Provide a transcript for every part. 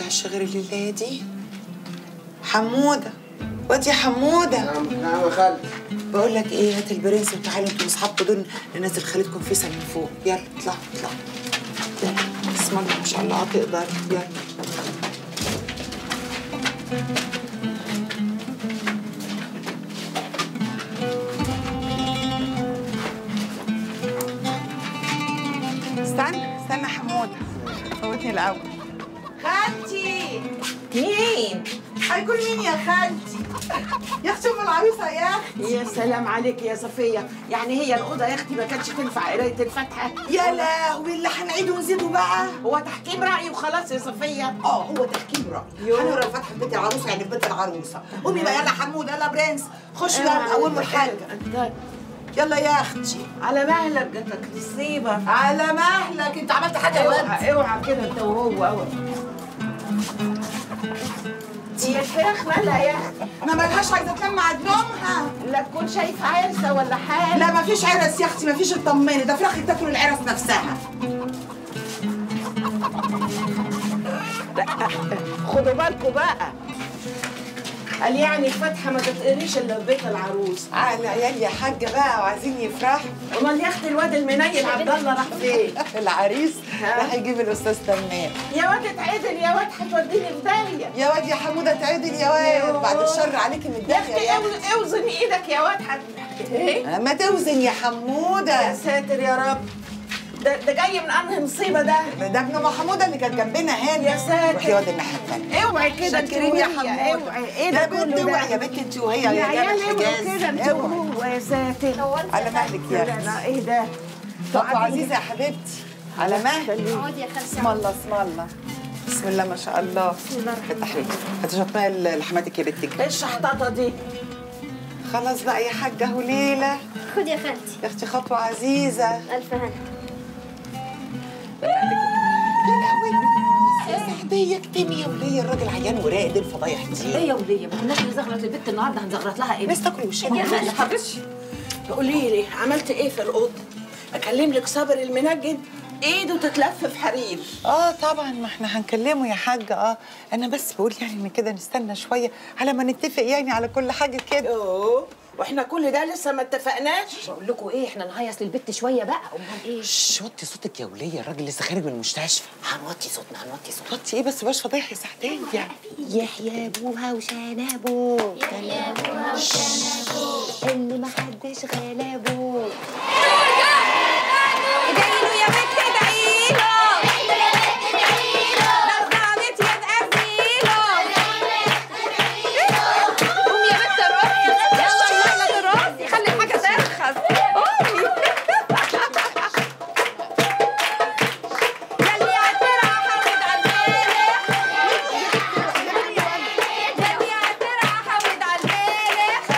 يصحش غير الليله دي حموده واد يا حموده نعم نعم يا خالد بقول لك ايه هات البرنس وتعالوا انتوا واصحابكم دول ننزل خالتكم فيصل من فوق يلا اطلعوا اطلعوا يلا بسم الله ما شاء الله هتقدر يلا استنى استنى حموده فوتني الاول خالتي مين؟ هيكون مين يا خالتي يا اختي ام العروسه يا اختي يا سلام عليك يا صفية يعني هي الأوضة يا أختي ما كانتش تنفع قراية الفاتحة يا لهوي اللي هنعيد ونزيده بقى هو تحكيم رأي وخلاص يا صفية اه هو تحكيم رأي يوه. هنقرا الفاتحه في بيت العروسه يعني في بيت العروسه قومي بقى يلا حمود يلا برنس خش بقى من اول الحاجه أنت يلا يا اختي على مهلك جاتك نصيبة على مهلك انت عملت حاجه يا ولد اوعى اوعى كده انت وهو اوعى هي الفراخ مالها يا اختي ما مالهاش عايزه تلم مع دمومها لا تكون شايفه عرسه ولا حاجه لا ما فيش عرس يا اختي ما فيش اطمني ده فراخ تاكل العرس نفسها خدوا بالكم بقى قال يعني الفاتحه ما تتقريش الا في بيت العروس على عيال يا حاجه بقى وعايزين يفرحوا امال يا اختي الواد المنيل عبد الله راح فين العريس ها؟ راح يجيب الاستاذ تمام يا واد اتعدل يا واد هتوديني في داهيه يا واد يا حموده تعدل يا واد بعد الشر عليكي من يا الداخل اختي يا اوزن- اوزن ايدك يا واد حد ايه ما توزن يا يا حموده ساتر يا رب ده ده جاي من انهي مصيبه ده ده ابن ام حموده اللي كانت جنبنا هنا يا ساتر. روحي واد الناحيه الثانيه اوعي كده انت شاكرين يا وهي، حموده اوعي ايه يا ده بنت كله اوعي ده يا بنت انت وهي يا يا عيال جبل اوعوا كده انت حجاز اوعي وهو يا ساتر على مهلك يا اختي لا ايه ده خطوه عزيزه يا حبيبتي على مهلك اقعدي يا خالتي بسم الله بسم الله بسم الله ما شاء الله بسم الله الرحمن الرحيم هتشطبها لحماتك يا بنتك ايه الشحطاطه دي خلاص بقى يا حاجه هليله خدي يا خالتي يا اختي خطوه عزيزه الف هنا يا لهوي يا صاحبي اكتمي يا وليه الراجل عيان وراقد الفضايح دي ايه يا وليه ما كناش نزغرط البت النهارده هنزغرط لها ايه الناس تاكل وشها يا خالتي حبيبتي قولي لي عملت ايه في الاوضه اكلم لك صابر المنجد ايده تتلف في حرير اه طبعا ما احنا هنكلمه يا حاجه اه انا بس بقول يعني ان كده نستنى شويه على ما نتفق يعني على كل حاجه كده اوه واحنا كل ده لسه ما اتفقناش بقول لكم ايه احنا نهيص للبت شويه بقى امال ايه شش وطي صوتك يا وليه الراجل لسه خارج من المستشفى هنوطي صوتنا هنوطي صوتنا وطي ايه بس باش فضايح يا سعدان يعني يحيى ابوها وشنبه يحيى ابوها وشنبه اللي ما حدش غلبه ادعيله يا بنت ادعيله نظمت يد قفيله قومي يا بنت الرقص يلا يلا ترقصي خلي الحاجه ترخص قومي يلي عالترعه حود عالبارح يلي عالترعه حود عالبارح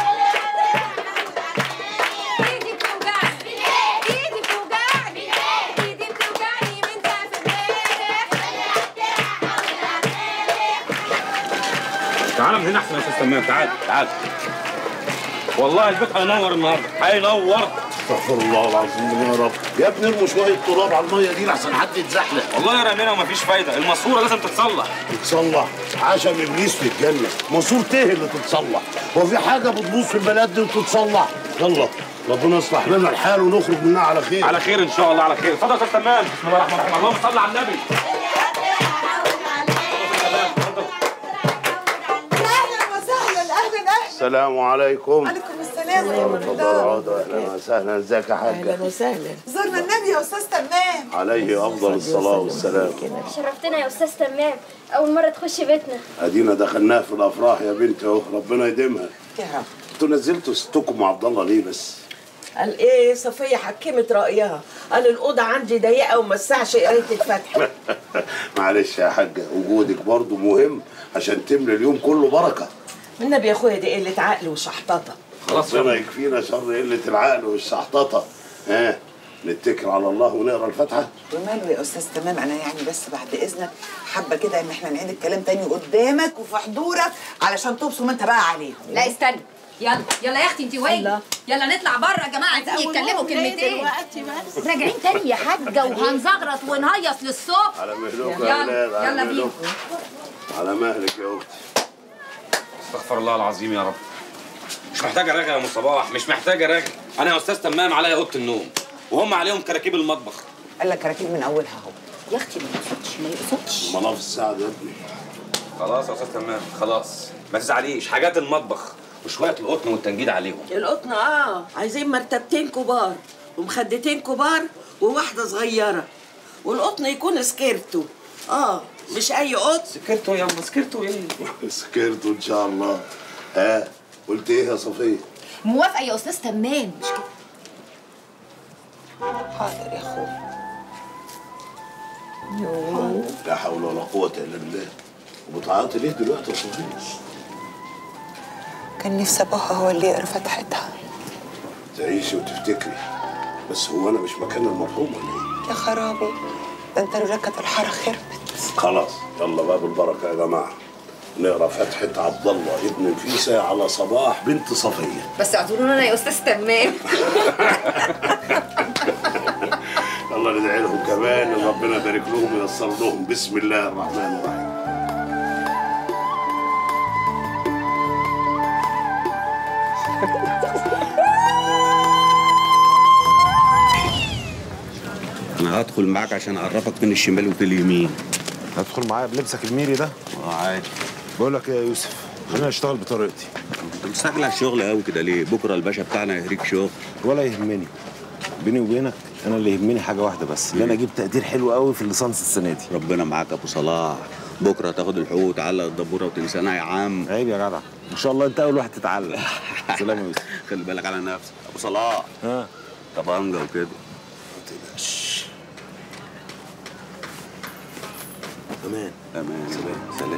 ايدي بتوجعني ايدي بتوجعني ايدي بتوجعني من تعب تعال من هنا احسن يا استاذ تمام تعال تعال والله البيت هينور النهارده هينور استغفر الله العظيم يا رب يا ابني ارموا شويه تراب على الميه دي لحسن حد يتزحلق والله رمينا ومفيش فايده الماسوره لازم تتصلح تتصلح عشم ابليس في الجنه ماسور ته اللي تتصلح هو في حاجه بتبوظ في البلد دي وتتصلح يلا ربنا يصلح لنا الحال ونخرج منها على خير على خير ان شاء الله على خير اتفضل يا استاذ تمام بسم الله الرحمن الرحيم اللهم صل على النبي اهلا وسهلا اهلا اهلا السلام عليكم عليكم السلام ورحمه اتفضلوا الله اقعدوا اهلا وسهلا ازيك يا اهلا حاجه وسهلا زرنا النبي يا استاذ تمام عليه افضل الصلاه والسلام شرفتنا يا استاذ تمام اول مره تخش بيتنا ادينا دخلناها في الافراح يا بنتي اهو ربنا يديمها يا رب انتوا نزلتوا ستكم مع عبد الله ليه بس قال ايه صفيه حكمت رايها قال الاوضه عندي ضيقه وما تسعش قرايه الفاتحه معلش يا حاجه وجودك برضو مهم عشان تملي اليوم كله بركه النبي يا اخويا دي قله عقل وشحططه خلاص ربنا يا يكفينا شر قله العقل والشحططه ها نتكل على الله ونقرا الفاتحه وماله يا استاذ تمام انا يعني بس بعد اذنك حابه كده ان احنا نعيد الكلام تاني قدامك وفي حضورك علشان تبصم انت بقى عليهم لا استنى يلا يلا يا اختي انت وين الله. يلا نطلع بره يا جماعه عايزين يتكلموا كلمتين دلوقتي بس راجعين تاني يا حاجه وهنزغرط ونهيص للصبح على مهلك يلا، يا ولاد على يلا مهلك. على مهلك يا اختي استغفر الله العظيم يا رب مش محتاجه راجع يا ام صباح مش محتاجه راجع انا يا استاذ تمام عليا اوضه النوم وهم عليهم كراكيب المطبخ قال لك راكب من اولها اهو يا اختي ما يقصدش ما يقصدش مناف السعد يا ابني خلاص يا استاذ تمام خلاص ما تزعليش حاجات المطبخ وشويه القطن والتنجيد عليهم القطن اه عايزين مرتبتين كبار ومخدتين كبار وواحده صغيره والقطن يكون سكيرتو اه مش اي قطن سكرتوا يا ام سكرتوا ايه سكرت ان شاء الله ها قلت ايه يا صفيه موافقه يا استاذ تمام مش كده حاضر يا اخويا لا حول ولا قوه الا بالله وبتعيطي ليه دلوقتي يا صفيه كان نفسي ابوها هو اللي يقرا فتحتها تعيشي وتفتكري بس هو انا مش مكان المرحوم ولا ايه يا خرابي ده انت لولا كانت الحاره خربت خلاص يلا بقى بالبركه يا جماعه نقرا فتحة عبد الله ابن نفيسة على صباح بنت صفية بس اعذرونا انا يا استاذ تمام الله ندعي لهم كمان ان ربنا يبارك لهم وييسر لهم بسم الله الرحمن الرحيم انا هدخل معاك عشان اعرفك فين الشمال وفين اليمين هتدخل معايا بلبسك الميري ده اه عادي بقول لك ايه يا يوسف خلينا نشتغل بطريقتي انت مستعجل على الشغل قوي كده ليه بكره الباشا بتاعنا يهريك شغل ولا يهمني بيني وبينك انا اللي يهمني حاجه واحده بس ان انا اجيب تقدير حلو قوي في الليسانس السنه دي ربنا معاك يا ابو صلاح بكره تاخد الحقوق وتعلق الدبوره وتنسانا يا عم عيب يا جدع ان شاء الله انت اول واحد تتعلم سلام يا يوسف خلي بالك على نفسك ابو صلاح ها طبنجه وكده ما تقلقش امان تمام سلام سلام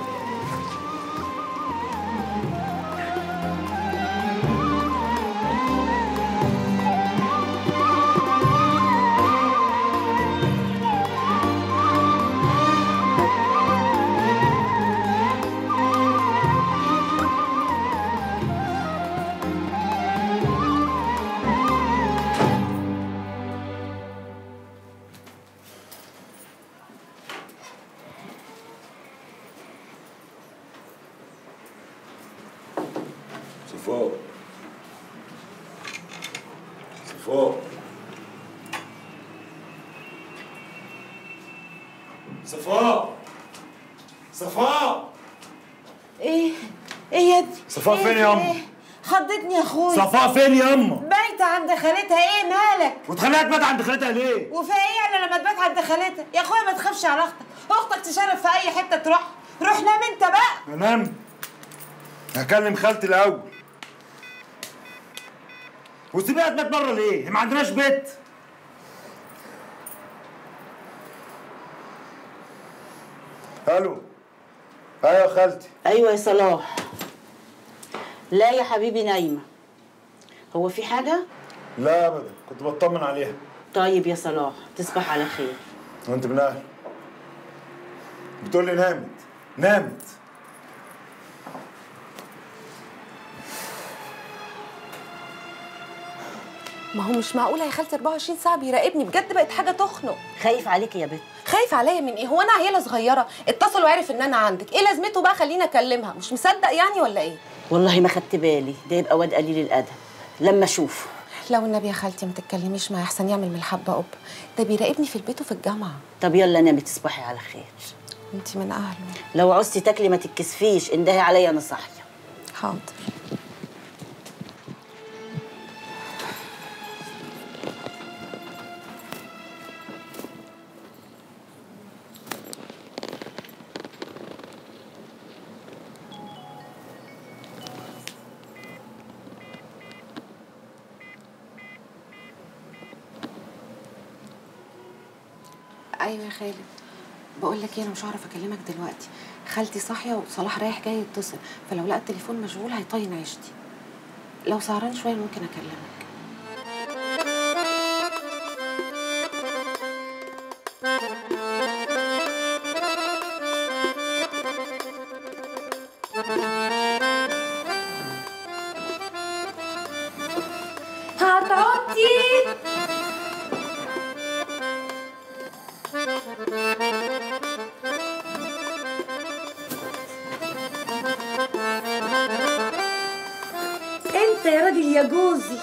صفاء صفاء صفاء صفاء ايه ايه يا ابني صفاء إيه فين يا أم؟ إيه؟ خضتني يا اخويا صفاء فين يا اما بايته عند خالتها ايه مالك وتخليها تبات عند خالتها ليه وفي ايه يعني لما تبات عند خالتها يا اخويا ما تخافش على اختك اختك تشرف في اي حته تروح روح نام انت بقى انام هكلم خالتي الاول وسيبيها تبات بره ليه؟ ما عندناش بيت الو ايوه يا خالتي ايوه يا صلاح لا يا حبيبي نايمه هو في حاجه لا ابدا كنت بطمن عليها طيب يا صلاح تصبح على خير وانت من اهل بتقول لي نامت نامت ما هو مش معقوله يا خالتي 24 ساعه بيراقبني بجد بقت حاجه تخنق خايف عليكي يا بنت خايف عليا من ايه هو انا عيله صغيره اتصل وعرف ان انا عندك ايه لازمته بقى خليني اكلمها مش مصدق يعني ولا ايه والله ما خدت بالي ده يبقى واد قليل الادب لما اشوفه لو النبي يا خالتي ما تتكلميش معاه احسن يعمل من الحبه قب ده بيراقبني في البيت وفي الجامعه طب يلا نامي تصبحي على خير انت من اهله لو عوزتي تاكلي ما تتكسفيش اندهي عليا انا صاحيه حاضر ايوه يا خالد بقول لك ايه انا مش هعرف اكلمك دلوقتي خالتي صاحيه وصلاح رايح جاي يتصل فلو لقى التليفون مشغول هيطين عيشتي لو سهران شويه ممكن اكلمك اختي انت يا راجل يا جوزي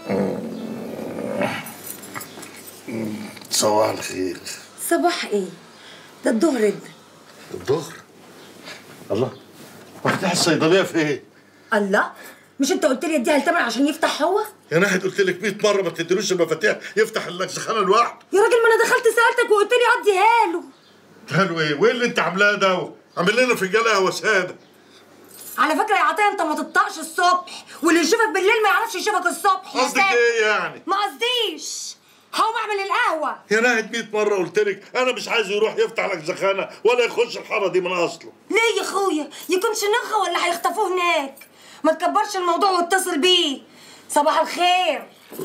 صباح الخير صباح ايه ده الظهر ادى الظهر الله مفتاح الصيدليه في ايه؟ الله مش انت قلت لي اديها لتامر عشان يفتح هو يا ناحية قلت لك 100 مرة ما تديلوش المفاتيح يفتح اللكسخانة لوحده يا راجل ما انا دخلت سالتك وقلت لي اديها له قالوا ايه؟ وايه اللي انت عاملاه ده؟ عامل لنا فنجان قهوة سادة على فكره يا عطيه انت ما تطقش الصبح واللي يشوفك بالليل ما يعرفش يشوفك الصبح يا قصدك ساتر. ايه يعني؟ ما قصديش هقوم اعمل القهوه يا ناحية 100 مرة قلت لك أنا مش عايز يروح يفتح لكسخانة ولا يخش الحارة دي من أصله ليه يا اخويا يكونش نخه ولا هيخطفوه هناك ما تكبرش الموضوع واتصل بيه صباح الخير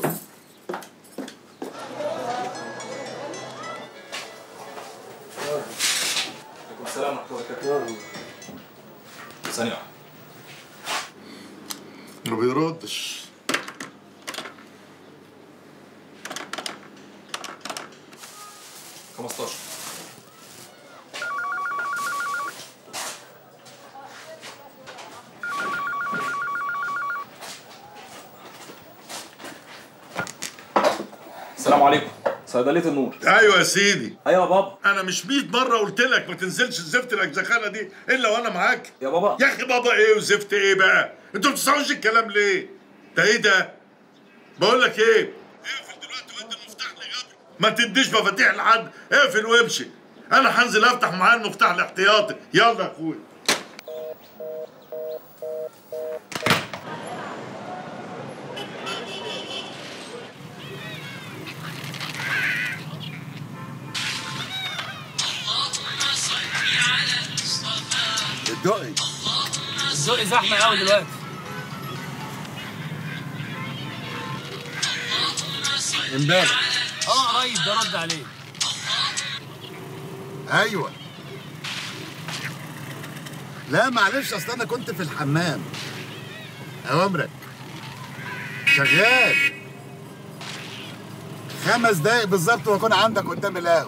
السلام ورحمة الله وبركاته ثانية واحدة ما بيردش خمستاشر السلام عليكم صيدلية النور أيوة يا سيدي ايوه يا بابا أنا مش 100 مرة قلت لك ما تنزلش زفت الأجزخانة دي إلا وأنا معاك يا بابا يا أخي بابا إيه وزفت إيه بقى؟ أنتوا ما بتسمعوش الكلام ليه؟ ده إيه ده؟ بقول لك إيه؟ اقفل دلوقتي وادي المفتاح لغبي ما تديش مفاتيح لحد اقفل وامشي أنا هنزل أفتح معاه المفتاح الاحتياطي يلا يا أخويا الدقي الذوق زحمه قوي دلوقتي امبارح اه قريب ده رد عليه ايوه لا معلش اصل انا كنت في الحمام اوامرك شغال خمس دقايق بالظبط واكون عندك قدام القهوه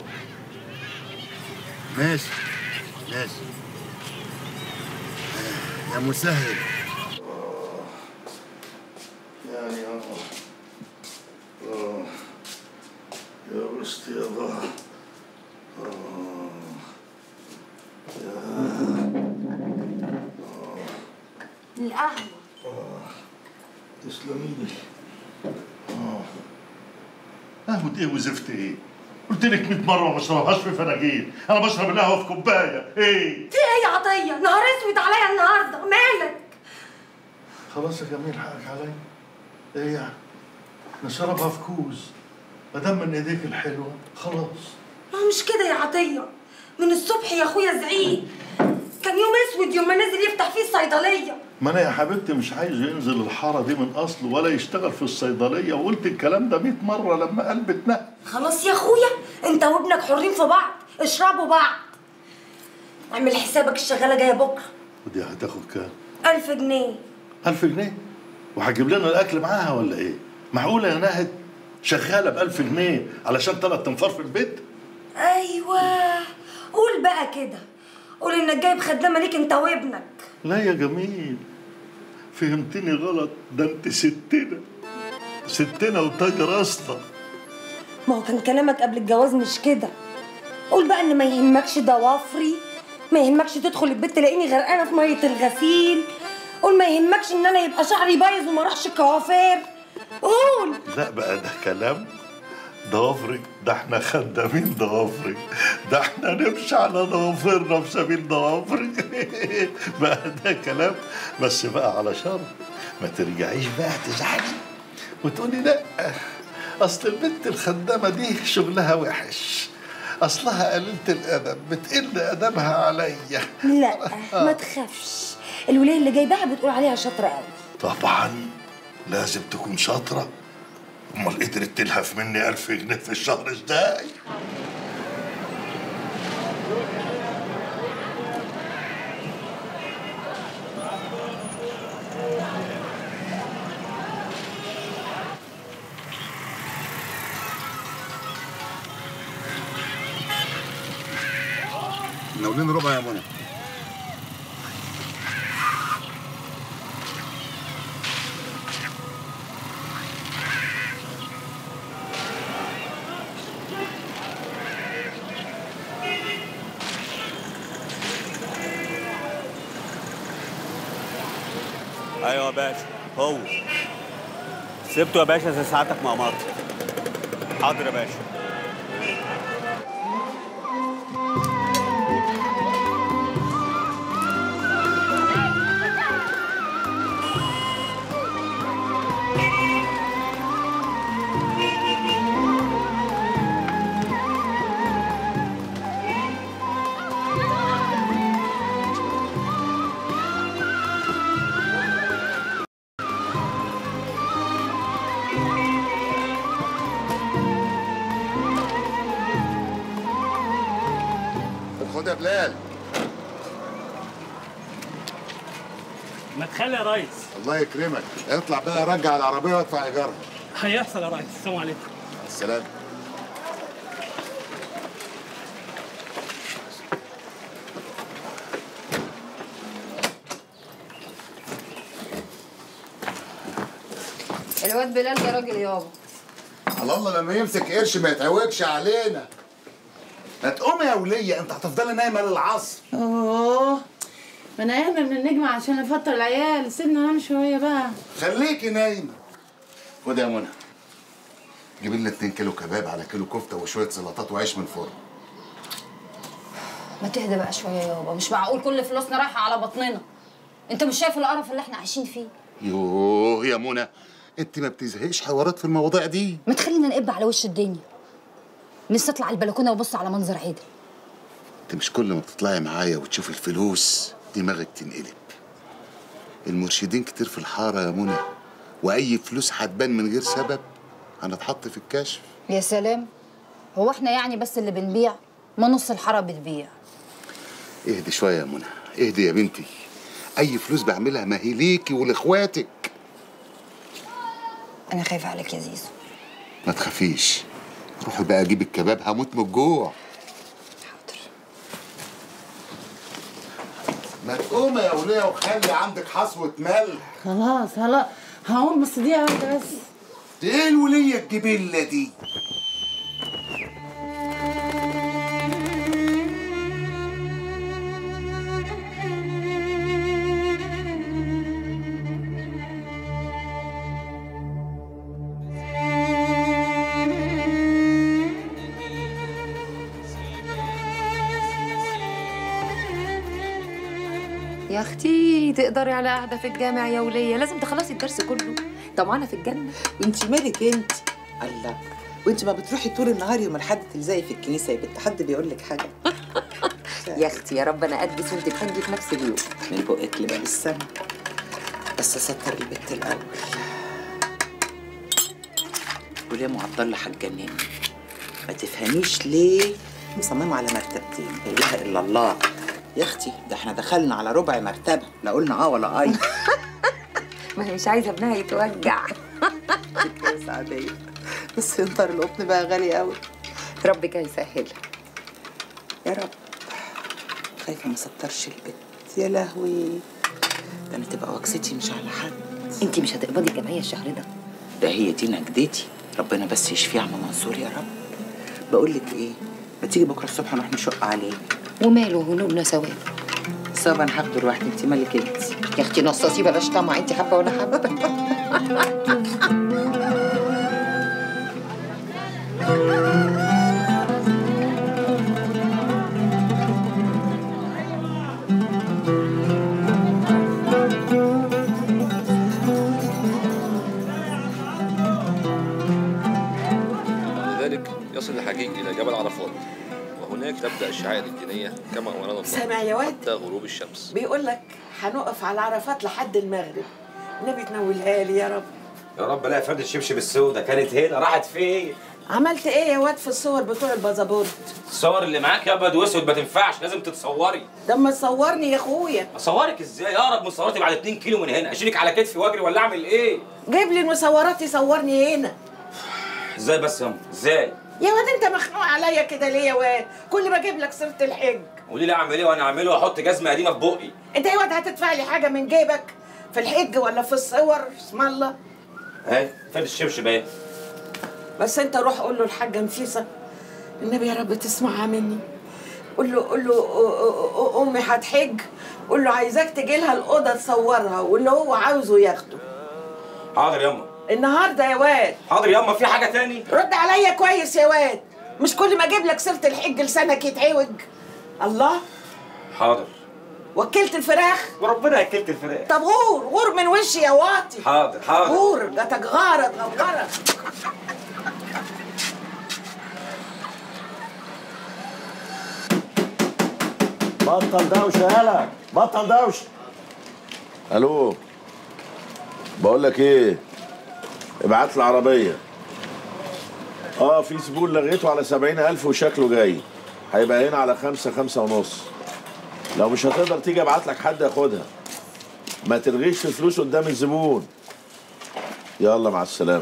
ماشي ماشي آه، يا مسهل يعني اه اه يا وسط يا ظهر اه القهوه تسلمي لي اه قهوة ايه وزفت ايه؟ قلت لك 100 مرة ما بشربهاش في فناجين، أنا بشرب القهوة في كوباية، إيه؟ في ايه يا عطيه نهار اسود عليا النهارده مالك خلاص يا جميل حقك عليا. إيه يعني؟ نشربها في كوز. ما دام من إيديك الحلوة خلاص. ما هو مش كده يا عطيه من الصبح يا اخويا زعيق كان يوم اسود يوم ما نزل يفتح فيه الصيدليه ما أنا يا حبيبتي مش عايز ينزل الحارة دي من أصله ولا يشتغل في الصيدلية وقلت الكلام ده 100 مرة لما قلبي اتنقل. خلاص يا اخويا انت وابنك حرين في بعض اشربوا بعض اعمل حسابك الشغاله جايه بكره ودي هتاخد كام؟ ألف جنيه 1000 جنيه وهتجيب لنا الاكل معاها ولا ايه؟ معقوله يا ناهد شغاله ب 1000 جنيه علشان ثلاث تنفار في البيت؟ ايوه قول بقى كده قول انك جايب خدامه ليك انت وابنك لا يا جميل فهمتني غلط ده انت ستنا ستنا وتاجر اصلا ما هو كان كلامك قبل الجواز مش كده قول بقى ان ما يهمكش ضوافري ما يهمكش تدخل البيت تلاقيني غرقانه في ميه الغسيل قول ما يهمكش ان انا يبقى شعري بايظ وما اروحش الكوافير قول لا بقى ده كلام ضوافرك ده احنا خدامين ضوافرك ده احنا نمشي على ضوافرنا في سبيل ضوافرك بقى ده كلام بس بقى على شرط ما ترجعيش بقى تزعلي وتقولي لا اصل البنت الخدامه دي شغلها وحش اصلها قليله الادب بتقل ادبها عليا لا ما تخافش الولايه اللي جايباها بتقول عليها شاطره قوي طبعا لازم تكون شاطره امال قدرت تلهف مني ألف جنيه في الشهر ازاي مناولين ربع يا منى ايوه يا باشا هو سبته يا باشا زي ساعتك ما امرت حاضر يا باشا خد يا بلال ما تخلي يا ريس الله يكرمك اطلع بقى رجع العربيه وادفع ايجارها هيحصل يا ريس السلام عليكم السلام الواد بلال ده راجل يابا على الله لما يمسك قرش ما يتعوجش علينا ما تقومي يا وليه انت هتفضلي نايمه للعصر اوه ما انا قايمه من النجمه عشان افطر العيال سيبنا ننام شويه بقى خليكي نايمه خد يا منى جيب لنا 2 كيلو كباب على كيلو كفته وشويه سلطات وعيش من الفرن ما تهدى بقى شويه يابا مش معقول كل فلوسنا رايحه على بطننا انت مش شايف القرف اللي احنا عايشين فيه يوه يا منى انت ما بتزهقش حوارات في المواضيع دي ما تخلينا نقب على وش الدنيا نفسي اطلع البلكونه وابص على منظر عادل انت مش كل ما تطلعي معايا وتشوفي الفلوس دماغك تنقلب المرشدين كتير في الحاره يا منى واي فلوس هتبان من غير سبب هنتحط في الكشف يا سلام هو احنا يعني بس اللي بنبيع ما نص الحاره بتبيع اهدي شويه يا منى اهدي يا بنتي اي فلوس بعملها ما هي ليكي ولاخواتك انا خايفه عليك يا زيزو ما تخافيش روحي بقى اجيب الكباب هموت من الجوع ما تقومي يا وليه وخلي عندك حصوة ملح خلاص خلاص هقوم بس دقيقه واحده بس دي ايه الولية الجبلة دي؟ يا اختي تقدري على قاعده في الجامع يا وليه لازم تخلصي الدرس كله طبعا في الجنه وانت مالك انت الله وانت ما بتروحي طول النهار يوم الحد تلزقي في الكنيسه يا بنت حد بيقول لك حاجه يا اختي يا رب انا اقدس وانت تحجي في نفس اليوم من بقك لباب السما بس اسكر البت الاول وليه معطله هتجنني ما تفهميش ليه مصممه على مرتبتين لا اله الا الله يا اختي ده احنا دخلنا على ربع مرتبه لا قلنا اه ولا اي ما هي مش عايزه ابنها يتوجع كويس عاديه بس ينطر القطن بقى غالي قوي ربك هيسهلها يا رب خايفه ما سطرش البت يا لهوي ده انا تبقى وكستي مش على حد انت مش هتقبضي الجمعيه الشهر ده ده هي دي نجدتي ربنا بس يشفيه عم منصور يا رب بقول لك ايه ما تيجي بكره الصبح نروح نشق عليه وماله هنوبنا سوا صعب انا هاخده لوحدي انت مالك انت يا اختي نصاصي بلاش طمع انت حابه ولا حابه لذلك يصل الحجيج إلى جبل عرفات وهناك تبدأ الشعائر الدينية كما أمرنا الله سامع يا واد؟ حتى غروب الشمس بيقول لك هنقف على عرفات لحد المغرب النبي تنولها لي يا رب يا رب لا فرد الشبشب السوداء كانت هنا راحت فين؟ عملت ايه يا واد في الصور بتوع البازابورت الصور اللي معاك يا ابيض واسود ما تنفعش لازم تتصوري ده اما تصورني يا اخويا اصورك ازاي اقرب من صورتي بعد 2 كيلو من هنا اشيلك على كتفي واجري ولا اعمل ايه جيب لي المصورات يصورني هنا ازاي بس يا ازاي يا واد انت مخنوق عليا كده ليه يا واد كل ما اجيب لك سيره الحج قولي لي اعمل ايه وانا اعمله واحط جزمه قديمه في بقي انت يا واد هتدفع لي حاجه من جيبك في الحج ولا في الصور اسم الله اهي فين الشبشب اهي بس انت روح قول له الحاجه نفيسه النبي يا رب تسمعها مني قول له قول له أ- أ- امي هتحج قول له عايزاك تجي لها الاوضه تصورها واللي هو عاوزه ياخده حاضر ياما النهارده يا واد حاضر ياما في حاجه تاني رد عليا كويس يا واد مش كل ما اجيب لك سيره الحج لسانك يتعوج الله حاضر وكلت الفراخ وربنا اكلت الفراخ طب غور غور من وشي يا واطي حاضر حاضر غور جاتك غارت غرت بطل دوشه يالا بطل دوشه الو بقول لك ايه ابعت لي العربيه اه في زبون لغيته على سبعين ألف وشكله جاي هيبقى هنا على خمسة خمسة ونص لو مش هتقدر تيجي ابعت لك حد ياخدها ما تلغيش في فلوس قدام الزبون يلا مع السلامة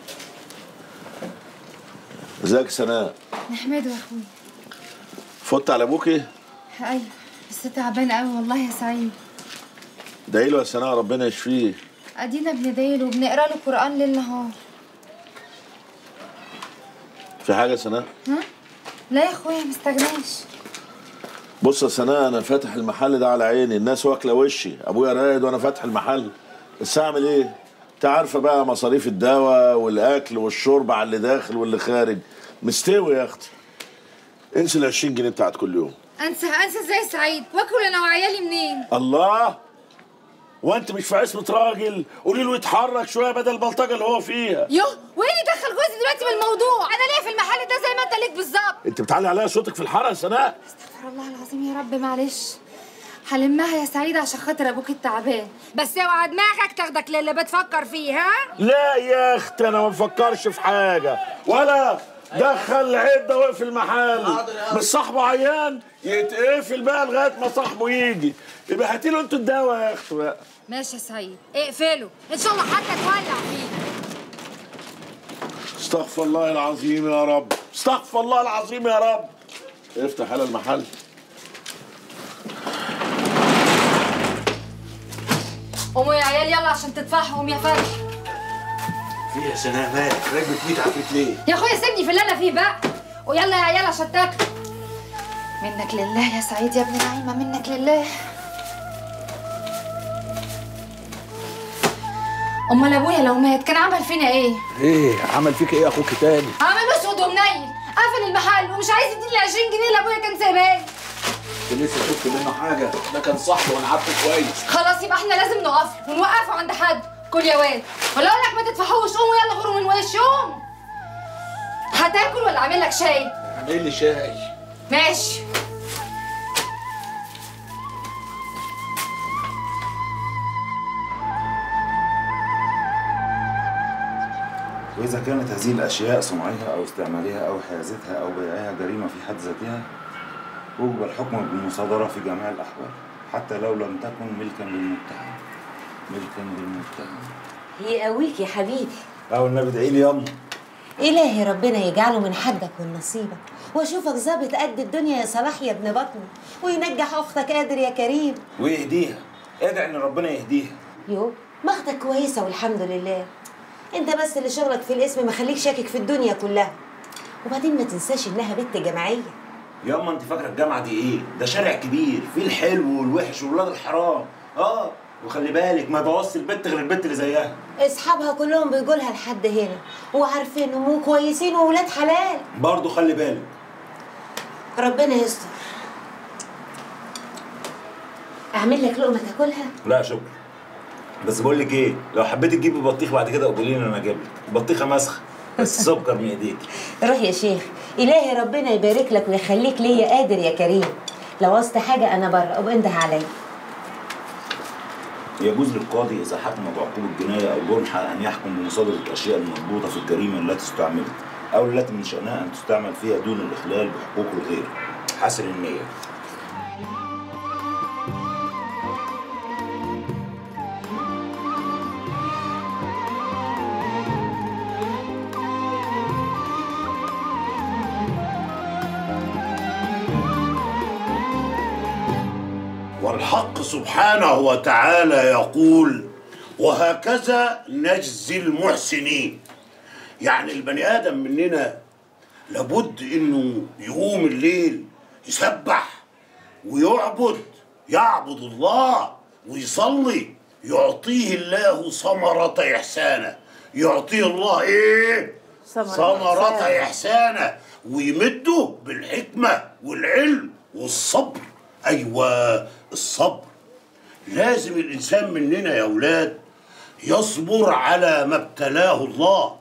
ازيك يا سناء نحمده يا اخوي فت على ابوكي ايوه بس تعبان قوي والله يا سعيد ادعي له يا سناء ربنا يشفيه ادينا بندايله وبنقرا له قران ليل نهار في حاجة يا سناء ها لا يا اخويا مستغناش بص يا سناء انا فاتح المحل ده على عيني الناس واكله وشي ابويا رايد وانا فاتح المحل بس اعمل ايه انت عارفه بقى مصاريف الدواء والاكل والشرب على اللي داخل واللي خارج مستوي يا اختي انسي ال 20 جنيه بتاعت كل يوم انسى انسى ازاي يا سعيد واكل انا وعيالي منين الله وانت مش في عصمه راجل قولي له يتحرك شويه بدل البلطجه اللي هو فيها يوه وين يدخل جوزي دلوقتي بالموضوع انا ليا في المحل ده زي ما انت ليك بالظبط انت بتعلي عليا صوتك في الحاره يا سناء استغفر الله العظيم يا رب معلش هلمها يا سعيد عشان خاطر ابوك التعبان بس اوعى دماغك تاخدك للي بتفكر فيه ها لا يا اختي انا ما بفكرش في حاجه ولا دخل عده وقف المحل مش صاحبه عيان يتقفل بقى لغايه ما صاحبه يجي يبقى هاتي له انتوا الدواء يا اختي بقى ماشي يا سعيد اقفله ان شاء الله حتى تولع فيه استغفر الله العظيم يا رب استغفر الله العظيم يا رب افتح على المحل قوموا يا عيال يلا عشان تدفعهم يا فتحي في يا سناء مالك راكبه 100 عفريت ليه؟ يا اخويا سيبني في اللي انا فيه بقى ويلا يا عيال عشان تاكلوا منك لله يا سعيد يا ابن نعيمه منك لله امال ابويا لو مات كان عمل فينا ايه ايه عمل فيك ايه اخوك تاني عمل اسود ومنيل قفل المحل ومش عايز يديني ال 20 جنيه اللي ابويا كان سايبها لي انت لسه شفت منه حاجه ده كان صاحبي وانا عارفه كويس خلاص يبقى احنا لازم نقف ونوقفه عند حد كل يا واد ولا اقول لك ما تدفعوش قوموا يلا غوروا من وشي قوم هتاكل ولا اعمل لك شاي اعمل لي شاي ماشي وإذا كانت هذه الأشياء صنعها أو استعمالها أو حيازتها أو بيعها جريمة في حد ذاتها وجب الحكم بالمصادرة في جميع الأحوال حتى لو لم تكن ملكا للمتهم ملكا للمتهم يقويك يا حبيبي أو النبي ادعي لي يلا إلهي ربنا يجعله من حدك من نصيبك واشوفك ظابط قد الدنيا يا صلاح يا ابن بطني وينجح اختك قادر يا كريم ويهديها ادعي إن ربنا يهديها يو ما اختك كويسه والحمد لله انت بس اللي شغلك في الاسم مخليك شاكك في الدنيا كلها وبعدين ما تنساش انها بنت جماعيه ياما أنت فاكرة الجامعة دي إيه؟ ده شارع كبير فيه الحلو والوحش وولاد الحرام آه وخلي بالك ما يبوظش البت غير البت اللي زيها اصحابها كلهم بيجولها لحد هنا وعارفينهم وكويسين وولاد حلال برضه خلي بالك ربنا يستر اعمل لك لقمه تاكلها لا شكرا بس بقول لك ايه لو حبيتي تجيبي بطيخ بعد كده قولي لي انا اجيب لك بطيخه مسخه بس سكر من ايديك روح يا شيخ الهي ربنا يبارك لك ويخليك ليا قادر يا كريم لو عوزت حاجه انا بره ابقى انده عليا يجوز للقاضي اذا حكم بعقوبه جنايه او جنحه ان يحكم بمصادره الاشياء المضبوطه في الجريمه التي استعملت او التي من شانها ان تستعمل فيها دون الاخلال بحقوق الغير حسن النيه الحق سبحانه وتعالى يقول وهكذا نجزي المحسنين يعني البني ادم مننا لابد انه يقوم الليل يسبح ويعبد يعبد الله ويصلي يعطيه الله ثمرة إحسانه يعطيه الله إيه؟ ثمرة ثمرة إحسانه. إحسانه ويمده بالحكمة والعلم والصبر أيوة الصبر لازم الإنسان مننا يا أولاد يصبر على ما ابتلاه الله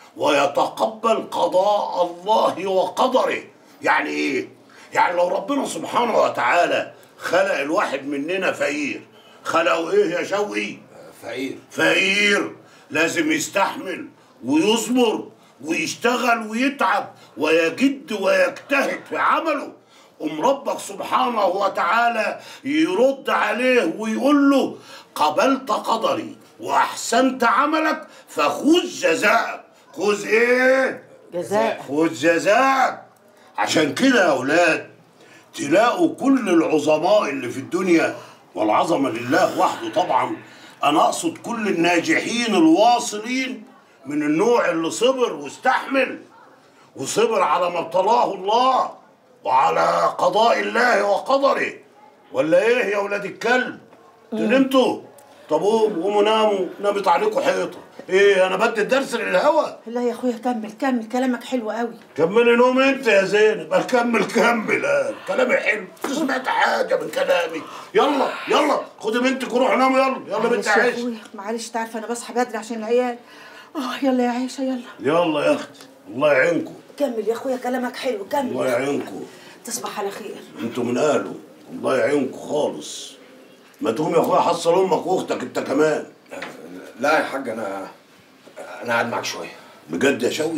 ويتقبل قضاء الله وقدره يعني ايه يعني لو ربنا سبحانه وتعالى خلق الواحد مننا فقير خلقه ايه يا شوقي فقير فقير لازم يستحمل ويصبر ويشتغل ويتعب ويجد ويجتهد في عمله أم ربك سبحانه وتعالى يرد عليه ويقول له قبلت قدري وأحسنت عملك فخذ جزاءك خذ إيه؟ جزاء خذ جزاءك عشان كده يا أولاد تلاقوا كل العظماء اللي في الدنيا والعظمة لله وحده طبعا أنا أقصد كل الناجحين الواصلين من النوع اللي صبر واستحمل وصبر على ما ابتلاه الله وعلى قضاء الله وقدره ولا ايه يا ولاد الكلب نمتوا طب قوموا قوموا ناموا نامت عليكم حيطه ايه انا بدي الدرس للهوا لا يا اخويا كمل كمل كلامك حلو قوي كملي نوم انت يا زينب اكمل كمل آه. كلامي حلو سمعت حاجه من كلامي يلا يلا خدي بنتك وروحوا ناموا يلا يلا بنت معلش يا عيش اخويا معلش انت عارفه انا بصحى بدري عشان العيال اه يلا يا عيشه يلا يلا يا اختي الله يعينكم كمل يا اخويا كلامك حلو كمل الله يعينكم تصبح على خير انتوا من اهله الله يعينكم خالص ما تقوم يا اخويا حصل امك واختك انت كمان لا يا حاج انا انا قاعد معاك شويه بجد يا شوقي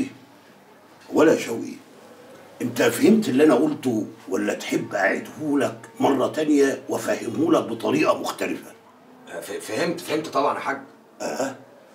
ولا يا شوقي انت فهمت اللي انا قلته ولا تحب اعيدهولك مره تانية وافهمهولك بطريقه مختلفه ف- فهمت فهمت طبعا يا حاج اه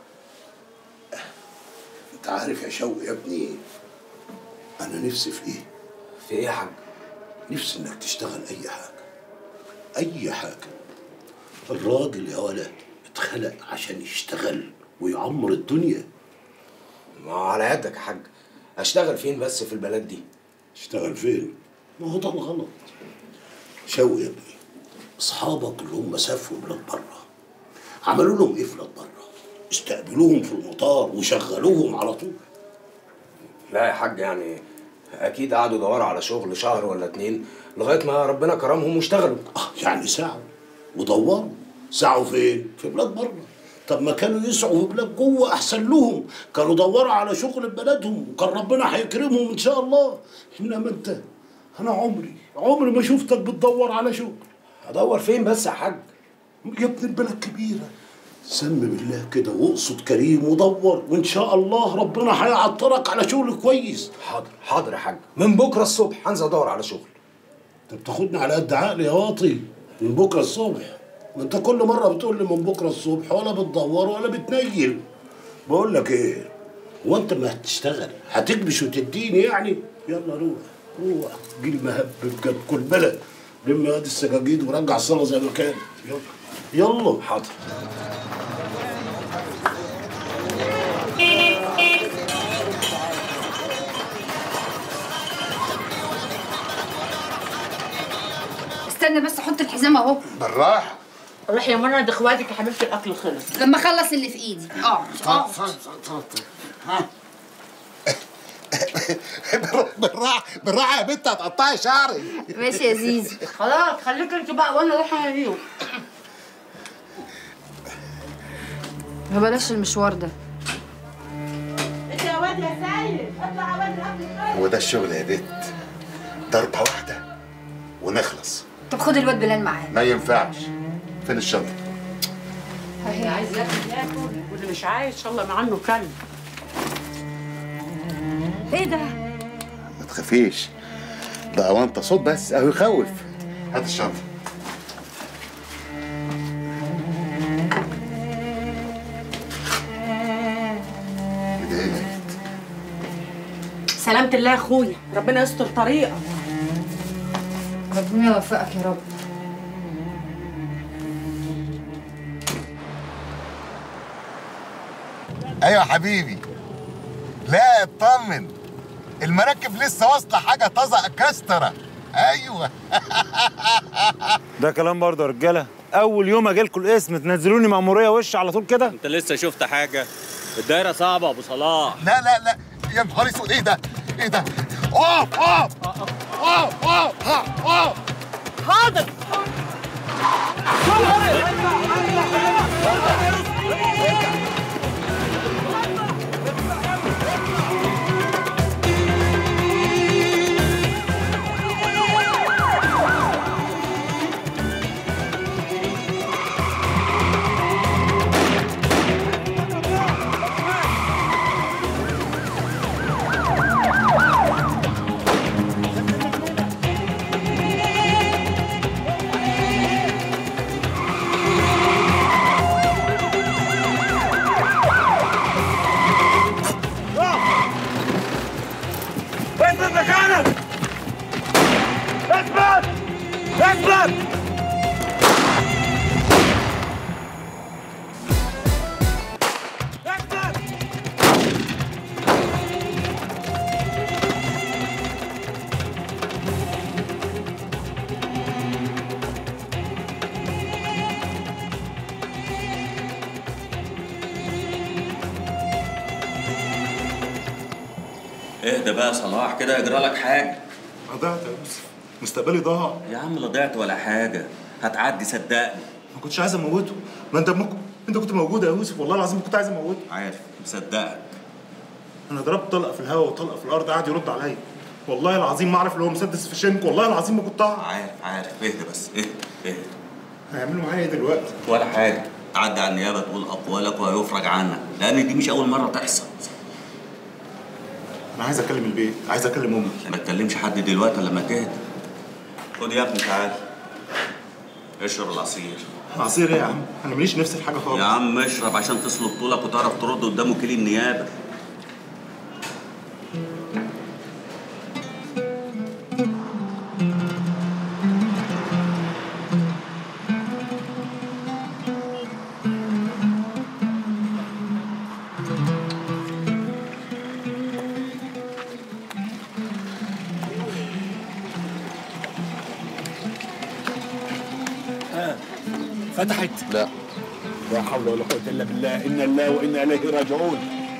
انت عارف يا شوقي يا ابني انا نفسي في ايه في ايه يا حاج نفسي انك تشتغل اي حاجه اي حاجه الراجل يا ولد اتخلق عشان يشتغل ويعمر الدنيا ما هو على قدك يا حاج اشتغل فين بس في البلد دي اشتغل فين ما هو ده الغلط شوقي يا ابني اصحابك اللي هم سافروا بلاد بره عملوا لهم ايه في بلاد بره استقبلوهم في المطار وشغلوهم على طول لا يا حاج يعني اكيد قعدوا يدوروا على شغل شهر ولا اتنين لغايه ما ربنا كرمهم واشتغلوا اه يعني سعوا ودوروا سعوا فين في بلاد بره طب ما كانوا يسعوا في بلاد جوه احسن لهم كانوا دوروا على شغل في بلدهم وكان ربنا هيكرمهم ان شاء الله انما انت انا عمري عمري ما شفتك بتدور على شغل ادور فين بس يا حاج يا ابن البلد كبيره سم بالله كده واقصد كريم ودور وان شاء الله ربنا هيعطرك على شغل كويس حاضر حاضر يا حاج من بكره الصبح هنزل ادور على شغل انت بتاخدني على قد عقلي يا واطي من بكره الصبح ما انت كل مره بتقول لي من بكره الصبح ولا بتدور ولا بتنيل بقول لك ايه هو انت ما هتشتغل هتكبش وتديني يعني يلا روح روح جيل مهبب جاب كل بلد لم هادي السجاجيد ورجع الصلاه زي ما كانت يلا يلا حاضر استنى بس حط الحزام اهو بالراحه روح يا منى ده اخواتك يا حبيبتي الاكل خلص لما اخلص اللي في ايدي اه اه بالراحه بالراحه يا بنت هتقطعي شعري ماشي يا زيزو خلاص خليك انت بقى وانا اروح اناديهم ما بلاش المشوار ده انت يا واد يا سيد اطلع بدري قبل هو ده الشغل يا بنت ضربه واحده ونخلص طب خد الواد بلال معاك ما ينفعش فين الشنطه اللي عايز ياكل ياكل واللي مش عايز ان شاء الله ما عنه كلب ايه ده ما تخافيش ده اوانطه صوت بس اهو يخوف هات الشنطه كده ايه يا بنت؟ سلامة الله يا اخويا ربنا يستر طريقك ربنا يوفقك يا رب ايوه حبيبي لا اطمن المراكب لسه واصله حاجه طازه كستره ايوه ده كلام برضه يا رجاله اول يوم اجي لكم الاسم تنزلوني مأمورية وش على طول كده انت لسه شفت حاجه الدايره صعبه يا ابو صلاح لا لا لا يا نهار اسود ايه ده ايه ده اوف اوف اوف اوف اوف حاضر اثبت مكانك اثبت اثبت اهدى بقى يا صلاح كده يجرى لك حاجه ضعت يا يوسف مستقبلي ضاع يا عم لا ضعت ولا حاجه هتعدي صدقني ما كنتش عايز اموته ما انت ممكن انت كنت موجود يا يوسف والله العظيم كنت عايز اموته عارف مصدقك انا ضربت طلقه في الهواء وطلقه في الارض قعد يرد عليا والله العظيم ما اعرف اللي هو مسدس في شنك والله العظيم ما كنت اعرف عارف عارف اهدى بس اهدى اهدى هيعملوا معايا ايه دلوقتي ولا حاجه تعدي على النيابه تقول اقوالك وهيفرج عنك لان دي مش اول مره تحصل انا عايز اكلم البيت عايز اكلم امي ما تكلمش حد دلوقتي إلا لما تهدى خد يا ابني تعالى اشرب العصير عصير ايه يا عم انا ماليش نفس الحاجه خالص يا عم اشرب عشان تصلب طولك وتعرف ترد قدام وكيل النيابه فتحت لا لا حول ولا قوة إلا بالله إنا الله وإنا إليه راجعون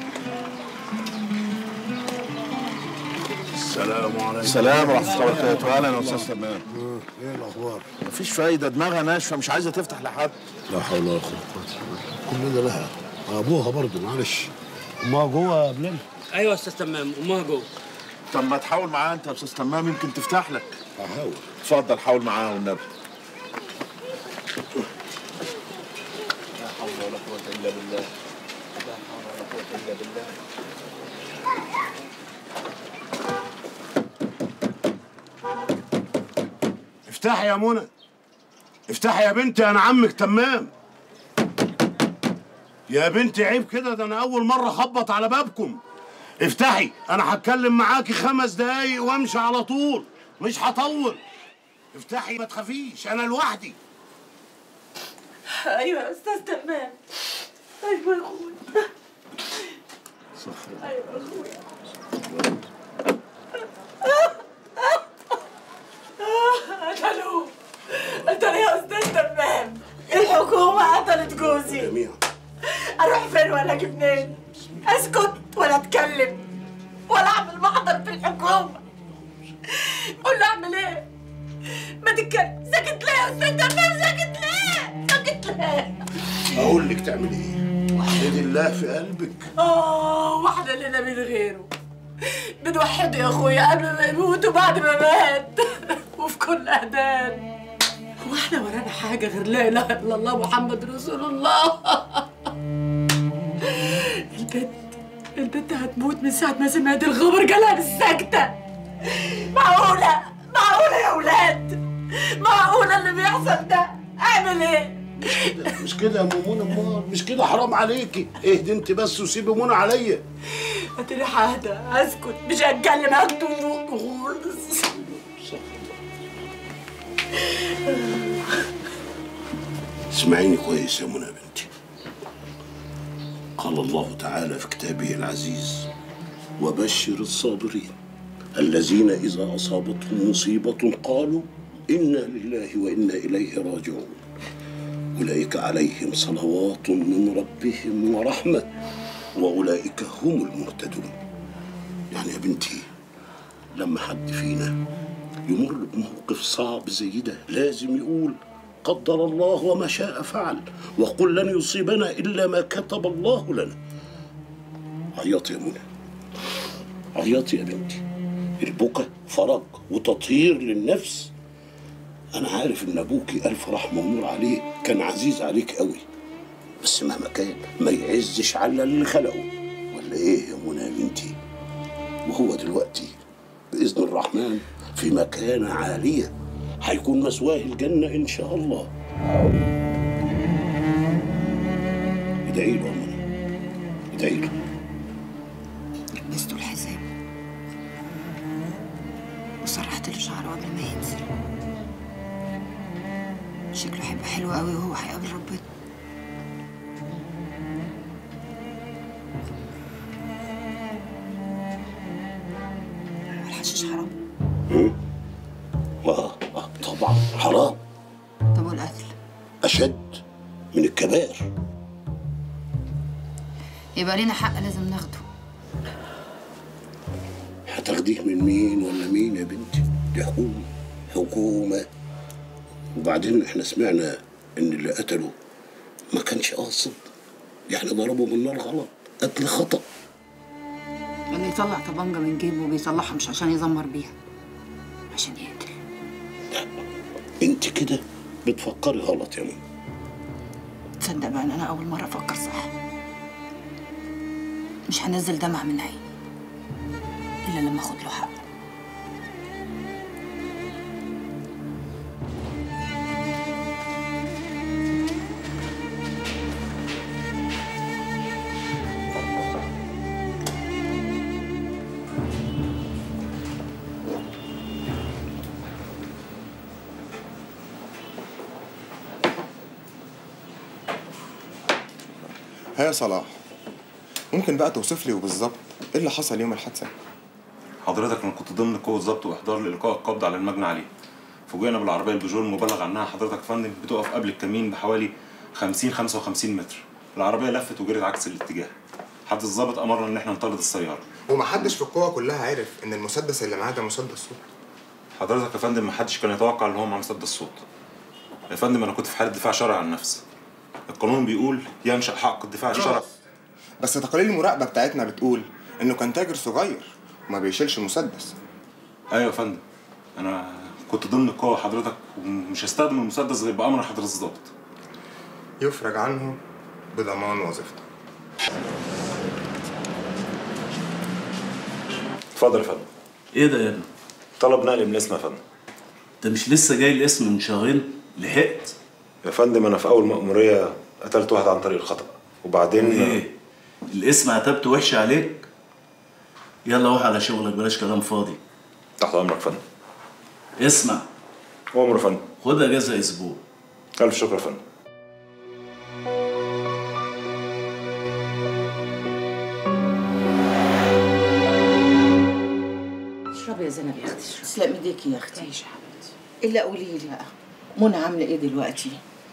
السلام عليكم السلام ورحمة الله وبركاته أهلا يا أستاذ تمام ايه الاخبار؟ مفيش فايدة دماغها ناشفة مش عايزة تفتح لحد لا حول ولا قوة كلنا لها ابوها برضه معلش امها جوه يا بلال ايوه يا استاذ تمام امها جوه طب ما تحاول معاها أنت يا أستاذ تمام يمكن تفتح لك هحاول اتفضل حاول معاها والنبي لا حول ولا قوة إلا بالله لا حول ولا قوة إلا بالله افتحي يا منى افتحي يا بنتي انا عمك تمام يا بنتي عيب كده ده انا اول مره اخبط على بابكم افتحي انا هتكلم معاكي خمس دقايق وامشي على طول مش هطول افتحي ما تخافيش انا لوحدي ايوه يا استاذ تمام ايوه يا اخويا ايوه يا اخويا قتلوه قتلوا يا استاذ تمام الحكومه قتلت جوزي جميعا اروح فين ولا اجي منين اسكت ولا اتكلم ولا اعمل محضر في الحكومه قول له اعمل ايه ما تتكلم ساكت ليه يا استاذ تمام ساكت ليه ساكت ليه اقول لك تعملي ايه وحدي الله في قلبك اه واحدة لنا من غيره بنوحده يا اخويا قبل ما يموت وبعد ما مات وفي كل اذان هو احنا ورانا حاجة غير لا اله الا الله محمد رسول الله البنت البنت هتموت من ساعة ما سمعت الخبر جالها بالسكتة معقولة معقولة يا ولاد معقولة اللي بيحصل ده اعمل ايه مش كده يا ام منى امال مش كده حرام عليكي اهدي انت بس وسيبي منى عليا هاتلي حاجة اسكت مش هتكلم هكتم خالص اسمعيني كويس يا منى يا بنتي قال الله تعالى في كتابه العزيز وبشر الصابرين الذين إذا أصابتهم مصيبة قالوا إنا لله وإنا إليه راجعون أولئك عليهم صلوات من ربهم ورحمة وأولئك هم المهتدون يعني يا بنتي لما حد فينا يمر بموقف صعب زي ده لازم يقول قدر الله وما شاء فعل وقل لن يصيبنا إلا ما كتب الله لنا عيطي يا منى عيطي يا بنتي البكا فرج وتطهير للنفس أنا عارف إن أبوكي ألف رحمة ونور عليه كان عزيز عليك قوي بس مهما كان ما يعزش على اللي خلقه ولا إيه يا منى يا بنتي وهو دلوقتي بإذن الرحمن في مكانة عالية هيكون مسواه الجنة إن شاء الله ادعي له يا منى ادعي له لبسته الحزام وسرحت له شعره قبل ما ينزل شكله هيبقى حلو قوي وهو هيقابل ربنا الحشيش حرام آه آه طبعا حرام طب والقتل أشد من الكبائر يبقى لينا حق لازم ناخده هتاخديه من مين ولا مين يا بنتي دي حكومة حكومة وبعدين احنا سمعنا ان اللي قتله ما كانش قاصد يعني ضربه بالنار غلط قتل خطأ اللي يطلع طبنجة من جيبه بيطلعها مش عشان يزمر بيها عشان يقتل انت كده بتفكري غلط يا ماما تصدق بقى ان انا اول مرة افكر صح مش هنزل دمع من عيني الا لما اخد له حقه ها يا صلاح ممكن بقى توصف لي بالظبط ايه اللي حصل يوم الحادثه حضرتك انا كنت ضمن قوه ضبط واحضار لالقاء القبض على المجني عليه فوجئنا بالعربيه البيجو المبلغ عنها حضرتك يا فندم بتقف قبل الكمين بحوالي 50 55 متر العربيه لفت وجرت عكس الاتجاه حد الظابط امرنا ان احنا نطرد السياره ومحدش في القوه كلها عرف ان المسدس اللي معاه ده مسدس صوت حضرتك يا فندم محدش كان يتوقع ان هو مع مسدس صوت يا فندم انا كنت في حاله دفاع شرعي عن نفسي القانون بيقول ينشا حق الدفاع الشرعي بس تقارير المراقبه بتاعتنا بتقول انه كان تاجر صغير وما بيشيلش مسدس ايوه يا فندم انا كنت ضمن القوه حضرتك ومش هستخدم المسدس غير بامر حضرتك الضابط يفرج عنه بضمان وظيفته اتفضل يا فندم ايه ده يا ابني؟ طلب نقل من الاسم يا فندم انت مش لسه جاي الاسم من شهرين لحقت يا فندم انا في اول مأمورية قتلت واحد عن طريق الخطأ وبعدين ايه الاسم عتبته وحش عليك يلا روح على شغلك بلاش كلام فاضي تحت امرك يا فندم اسمع امر يا فندم خد اجازه اسبوع الف شكر يا فندم اشربي يا زينب يا اختي تسلم ايديكي يا اختي تعيشي يا حبيبتي الا قولي لي بقى منى عامله ايه دلوقتي؟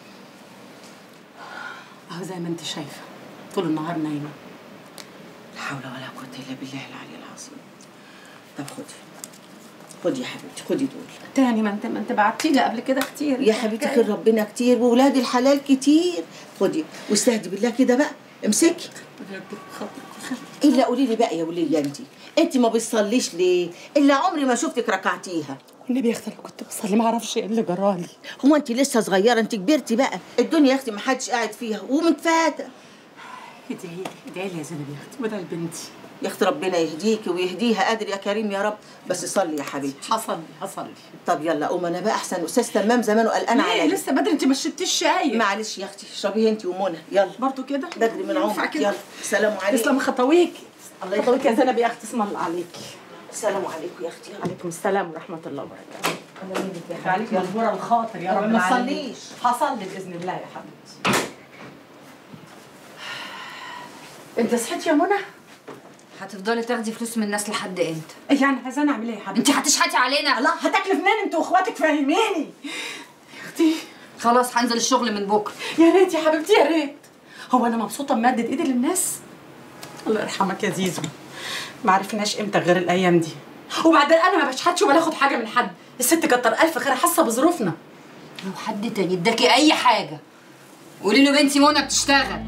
اهو زي ما انت شايفه طول النهار نايمه لا حول ولا قوه الا بالله العلي العظيم طب خدي خدي يا حبيبتي خدي دول تاني ما انت ما انت بعتي لي قبل كده كتير يا حبيبتي خير ربنا كتير وولاد الحلال كتير خدي واستهدي بالله كده بقى امسكي الا قولي لي بقى يا وليه انت انت ما بتصليش ليه الا عمري ما شفتك ركعتيها والنبي يا اختي انا كنت بصلي ما اعرفش ايه اللي جرالي هو انت لسه صغيره انت كبرتي بقى الدنيا يا اختي ما حدش قاعد فيها ومتفاته ادعي لي ادعي لي يا زينب يا اختي وادعي لبنتي يا اختي ربنا يهديكي ويهديها قادر يا كريم يا رب بس صلي يا حبيبتي هصلي هصلي طب يلا قوم انا بقى احسن استاذ تمام زمانه قلقان ليه؟ عليا لسه بدري انت ما شربتيش شاي معلش يا اختي اشربيه انت ومنى يلا برضه كده بدري من ينفع عمرك كده؟ يلا سلام عليكم تسلم خطويك الله خطويك يا يخليك زينب يا اختي اسم الله عليكي السلام عليكم يا اختي عليكم السلام ورحمه الله وبركاته الله يهديك يا عليك حبيبتي مجبوره الخاطر يا رب ما العالمين. تصليش هصلي باذن الله يا حبيبتي انت صحيتي يا منى هتفضلي تاخدي فلوس من الناس لحد امتى يعني عايزاني اعمل ايه يا حبيبتي انت هتشحتي علينا لا هتاكلي منين انت واخواتك فاهميني اختي خلاص هنزل الشغل من بكره يا ريت يا حبيبتي يا ريت هو انا مبسوطه بمادة ايدي للناس الله يرحمك يا زيزو ما عرفناش امتى غير الايام دي وبعدين انا ما بشحتش ولا اخد حاجه من حد الست كتر الف خير حاسه بظروفنا لو حد تاني اداكي اي حاجه قولي له بنتي منى بتشتغل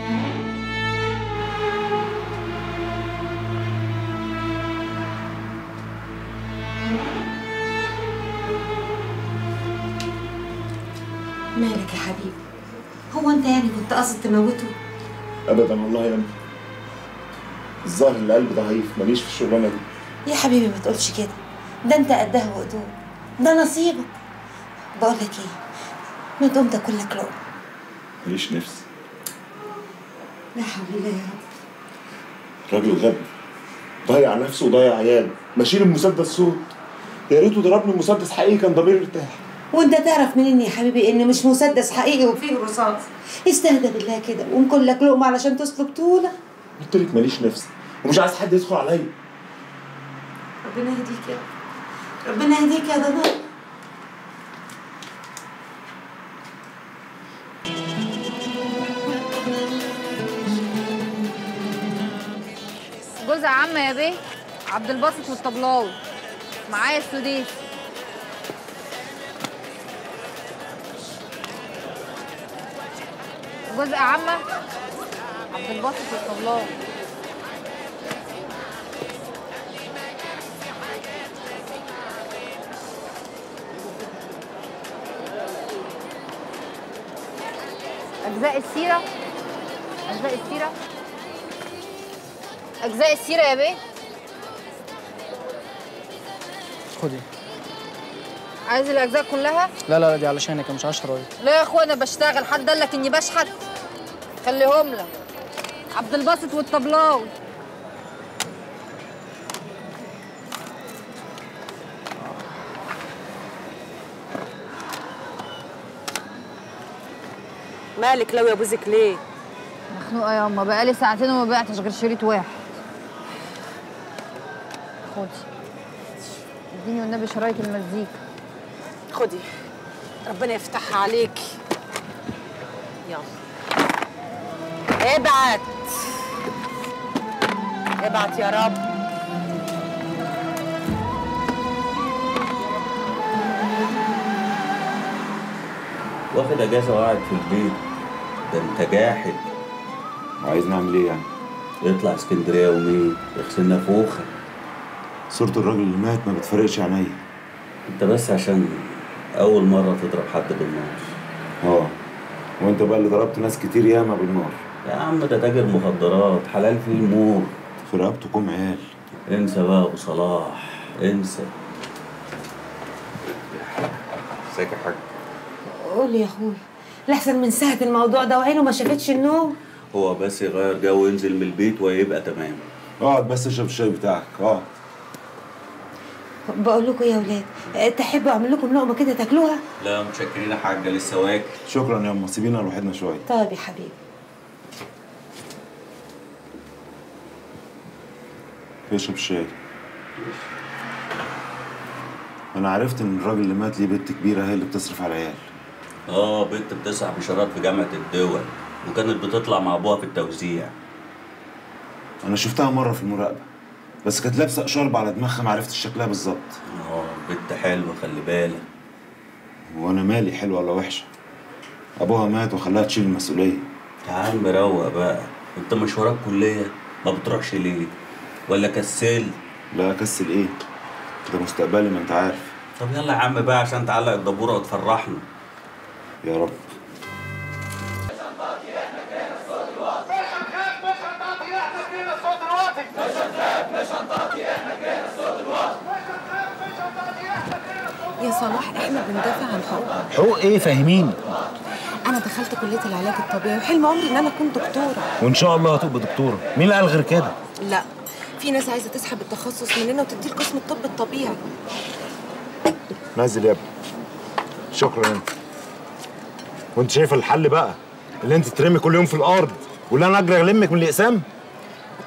مالك يا حبيبي هو انت يعني كنت قاصد تموته ابدا والله يا ابني الظاهر القلب ضعيف ماليش في الشغلانه دي يا حبيبي ما تقولش كده ده انت قدها وقدوم ده نصيبك بقول لك ايه ما تقوم تاكل لك لقمه ماليش نفس لا حول الله يا رب راجل غبي ضيع نفسه وضيع عياله ماشيين المسدس صوت يا ريته ضربني مسدس حقيقي كان ضميري ارتاح وانت تعرف منين يا حبيبي ان مش مسدس حقيقي وفيه رصاص استهدى بالله كده وقوم كل لك لقمه علشان تسلك طوله قلت لك ماليش نفس ومش عايز حد يدخل عليا ربنا يهديك يا رب ربنا يهديك يا ضناء جوز عم يا بيه عبد الباسط والطبلاوي معايا السديس جزء عمة عبد الباسط والطبلاوي أجزاء السيرة أجزاء السيرة أجزاء السيرة يا بيه خدي عايز الأجزاء كلها؟ لا لا دي علشانك أنا مش عشرة رايك لا يا اخوانا بشتغل حد قال لك اني بشحت خليهم لك عبد الباسط والطبلاوي مالك لو يا بوزك ليه؟ مخنوقه يا اما بقالي ساعتين وما بعتش غير شريط واحد خدي اديني والنبي شرايط المزيكا خدي ربنا يفتحها عليكي يلا ابعت ابعت يا رب واخد اجازه وقاعد في البيت ده انت جاحد وعايز نعمل ايه يعني؟ اطلع اسكندريه يومين اغسلنا فوخه صورة الراجل اللي مات ما بتفرقش عينيا انت بس عشان اول مره تضرب حد بالنار اه وانت بقى اللي ضربت ناس كتير ياما بالنار يا عم ده تاجر مخدرات حلال فيه الموت في رقبته كوم عيال انسى بقى ابو صلاح انسى ازيك يا حاج قول يا اخوي لحسن من ساعة الموضوع ده وعينه ما شافتش النوم هو بس يغير جو وينزل من البيت ويبقى تمام اقعد بس اشرب الشاي بتاعك اقعد بقول لكم يا ولاد أه، تحبوا اعمل لكم لقمه كده تاكلوها لا متشكرين يا حاجه لسه واكل شكرا يا اما سيبينا لوحدنا شويه طيب يا حبيبي اشرب الشاي انا عرفت ان الراجل اللي مات ليه بنت كبيره هي اللي بتصرف على العيال اه بنت بتسع بشارات في جامعه الدول وكانت بتطلع مع ابوها في التوزيع انا شفتها مره في المراقبه بس كانت لابسه شرب على دماغها ما عرفتش شكلها بالظبط اه بنت حلوه خلي بالك وانا مالي حلوه ولا وحشه ابوها مات وخلاها تشيل المسؤوليه يا عم روق بقى انت مش وراك كليه ما بتروحش ليه ولا كسل لا اكسل ايه ده مستقبلي ما انت عارف طب يلا يا عم بقى عشان تعلق الدبوره وتفرحنا يا رب يا صلاح احنا بندافع عن حقوقنا حقوق ايه فاهميني انا دخلت كليه العلاج الطبيعي وحلم عمري ان انا اكون دكتوره وان شاء الله هتبقى دكتوره مين اللي قال غير كده لا في ناس عايزه تسحب التخصص مننا وتديه لقسم الطب الطبيعي نزل يا ابني شكرا انت وانت شايف الحل بقى اللي انت ترمي كل يوم في الارض واللي انا اجري المك من الاقسام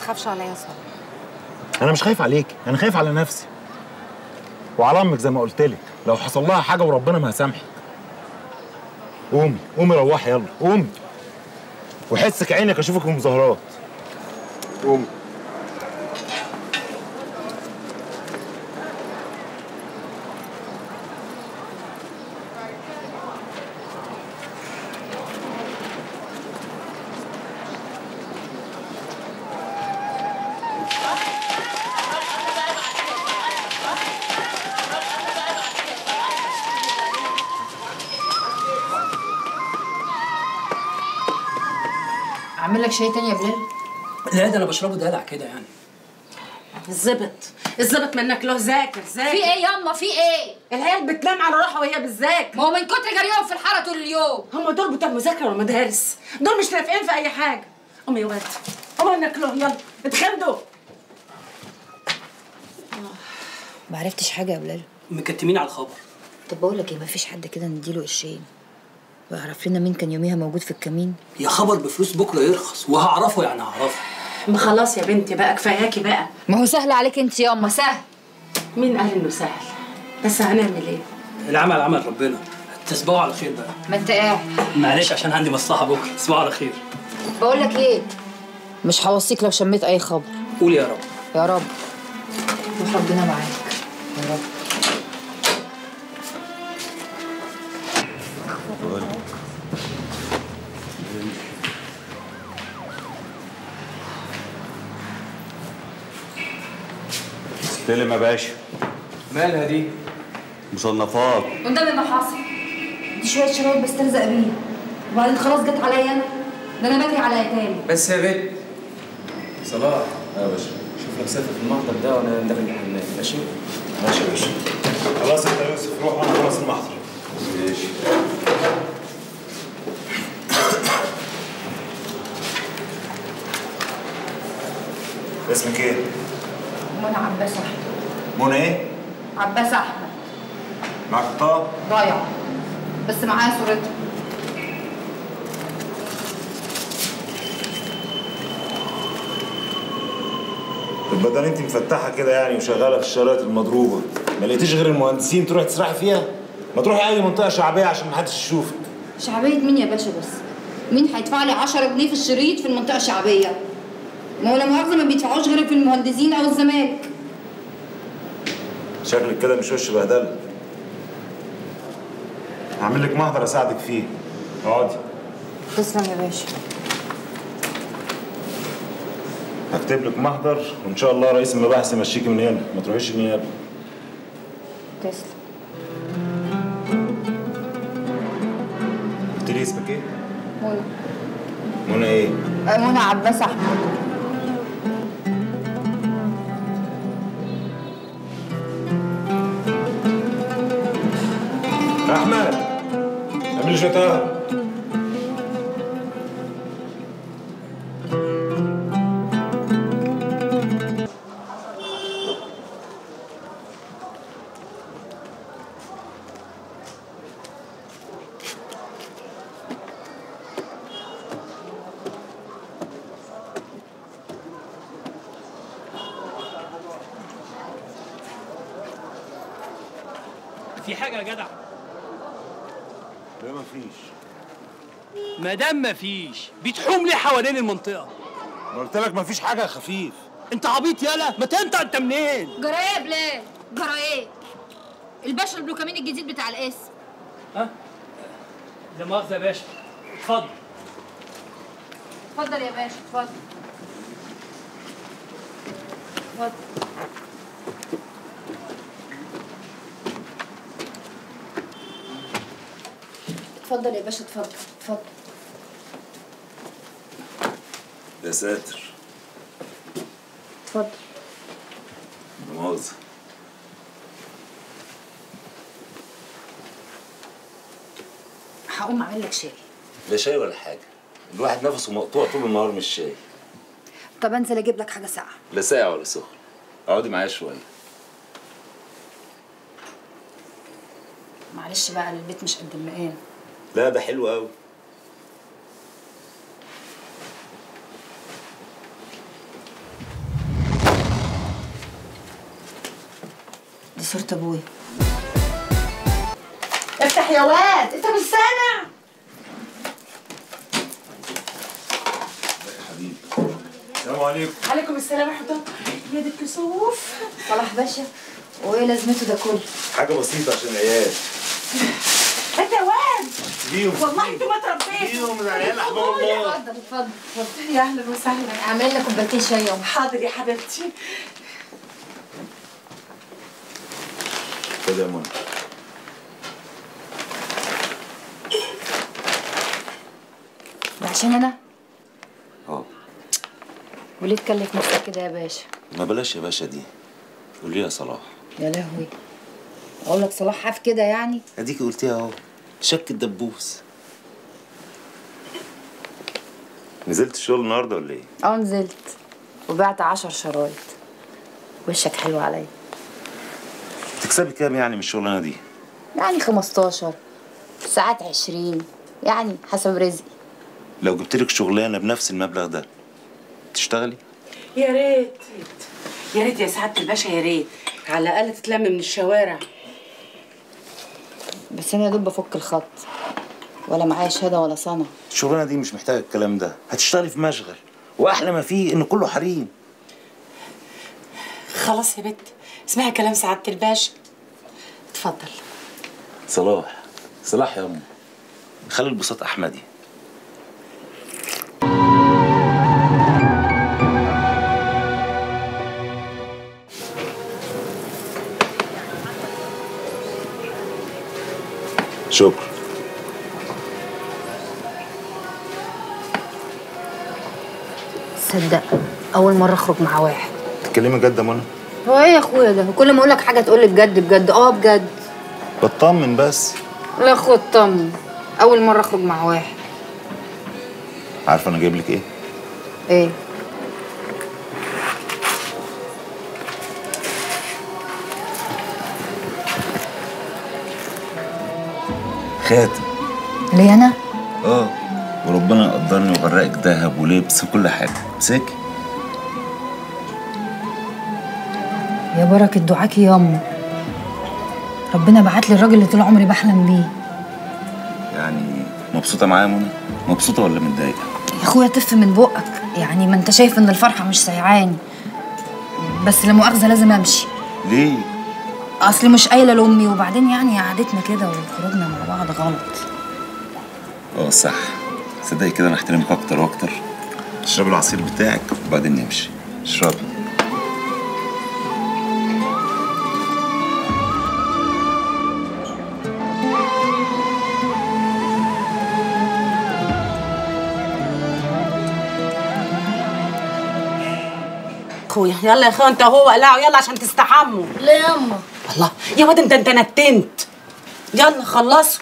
تخافش عليا يا صبري انا مش خايف عليك انا خايف على نفسي وعلى امك زي ما قلت لك لو حصل لها حاجه وربنا ما هسامحك قومي قومي روحي يلا قومي وحسك عينك اشوفك في المظاهرات قومي اعمل لك شاي تاني يا بلال لا ده انا بشربه دلع كده يعني الظبط الظبط منك له ذاكر ذاكر في ايه ياما في ايه العيال بتنام على روحها وهي بالذاكر ما هو من كتر جريهم في الحاره طول اليوم هم دول بتوع مذاكره ومدارس دول مش نافعين في اي حاجه قوم يا ولد قوم انك له يلا اتخمدوا ما عرفتش حاجه يا بلال مكتمين على الخبر طب بقول لك ايه مفيش حد كده نديله قرشين ويعرف لنا مين كان يوميها موجود في الكمين يا خبر بفلوس بكره يرخص وهعرفه يعني هعرفه ما خلاص يا بنتي بقى كفاياكي بقى ما هو سهل عليك انت ياما سهل مين قال انه سهل بس هنعمل ايه العمل عمل ربنا تصبحوا على خير بقى ما انت قاعد معلش عشان عندي مصلحه بكره تصبحوا على خير بقول لك ايه مش هوصيك لو شميت اي خبر قول يا رب يا رب روح ربنا معاك يا رب استلم يا باشا مالها دي؟ مصنفات قدامي ما حصل دي شويه شرايط بسترزق بيها وبعدين خلاص جت عليا انا ده انا بجري على تاني بس يا بنت صلاح يا باشا شوف لك سافر في المحضر ده وانا داخل الحمام ماشي؟ ماشي يا باشا خلاص انت يا يوسف روح وانا خلاص المحضر ماشي اسمك ايه؟ منى عباس احمد منى ايه؟ عباس احمد معاك بطاقة؟ ضايع بس معايا صورته طب بدل انت مفتحه كده يعني وشغاله في الشرايط المضروبه ما لقيتيش غير المهندسين تروحي تسرحي فيها ما تروحي اي منطقه شعبيه عشان ما حدش يشوفك شعبيه مين يا باشا بس مين هيدفع لي 10 جنيه في الشريط في المنطقه الشعبيه ما هو لا مؤاخذه ما بيدفعوش غير في المهندسين او الزمالك شكلك كده مش وش بهدله هعمل لك محضر اساعدك فيه اقعدي تسلم يا باشا هكتب لك محضر وان شاء الله رئيس المباحث يمشيكي من هنا ما تروحيش النيابه تسلم قلت لي اسمك ايه؟ منى منى ايه؟ آه، منى عباس احمد احمد اعمل لي شويه قهوه في حاجه يا جدع لا مفيش ما دام مفيش بتحوم ليه حوالين المنطقه ما قلت لك مفيش حاجه يا خفيف انت عبيط يالا ما تنطق انت منين جرى ايه يا بلال جرى ايه الباشا البلوكامين الجديد بتاع القسم ها لا مؤاخذه يا باشا اتفضل اتفضل يا باشا اتفضل اتفضل اتفضل يا باشا اتفضل اتفضل يا ساتر اتفضل لا مؤاخذة هقوم اعمل لك شاي لا شاي ولا حاجة الواحد نفسه مقطوع طول النهار من الشاي طب انزل اجيب لك حاجه ساقعه لا ساقع ولا سخن اقعدي معايا شوية معلش بقى البيت مش قد المقام لا ده حلو قوي صورة ابويا افتح يا واد انت مش سامع السلام عليكم عليكم السلام ورحمه الله يا دي الكسوف صلاح باشا وايه لازمته ده كله حاجة بسيطة عشان العيال انت يا واد بيهم والله انتوا ما تربيتوا بيهم العيال احباب الله اتفضل اتفضل اتفضل يا اهلا وسهلا اعمل لك كوبايتين شاي يا أم. حاضر يا حبيبتي خد يا منى ده عشان انا اه وليه تكلف نفسك كده يا باشا ما بلاش يا باشا دي قولي يا صلاح يا لهوي اقول لك صلاح حاف كده يعني اديكي قلتيها اهو شك الدبوس نزلت الشغل النهارده ولا ايه؟ اه نزلت وبعت عشر شرايط وشك حلو عليا تكسبي كام يعني من الشغلانه دي؟ يعني 15 ساعات 20 يعني حسب رزقي لو جبت لك شغلانه بنفس المبلغ ده تشتغلي؟ يا ريت يا ريت يا سعاده الباشا يا ريت على الاقل تتلم من الشوارع بس انا يا دوب بفك الخط ولا معايا شهاده ولا صنع الشغلانه دي مش محتاجه الكلام ده هتشتغلي في مشغل واحلى ما فيه ان كله حريم خلاص يا بت اسمعي كلام سعاده الباشا اتفضل صلاح صلاح يا ام خلي البساط احمدي شكرا صدق اول مره اخرج مع واحد تتكلمي جد يا منى هو ايه يا اخويا ده كل ما اقول لك حاجه تقول لي بجد بجد اه بجد بطمن بس لا خد طمن اول مره اخرج مع واحد عارفه انا جايب لك ايه ايه خاتم ليه انا اه وربنا يقدرني ويغرقك دهب ولبس وكل حاجه امسكي يا بركه دعاكي ياما ربنا بعت لي الراجل اللي طول عمري بحلم بيه يعني مبسوطه معايا يا منى مبسوطه ولا متضايقه يا اخويا تف من بقك يعني ما انت شايف ان الفرحه مش سايعاني بس لا مؤاخذه لازم امشي ليه اصل مش قايله لامي وبعدين يعني قعدتنا كده وخروجنا مع بعض غلط اه صح صدقي كده انا احترمك اكتر واكتر اشربي العصير بتاعك وبعدين نمشي اشربي اخويا يلا يا اخويا انت هو قلعوا يلا عشان تستحموا ليه ياما الله يا واد انت انت نتنت يلا خلصوا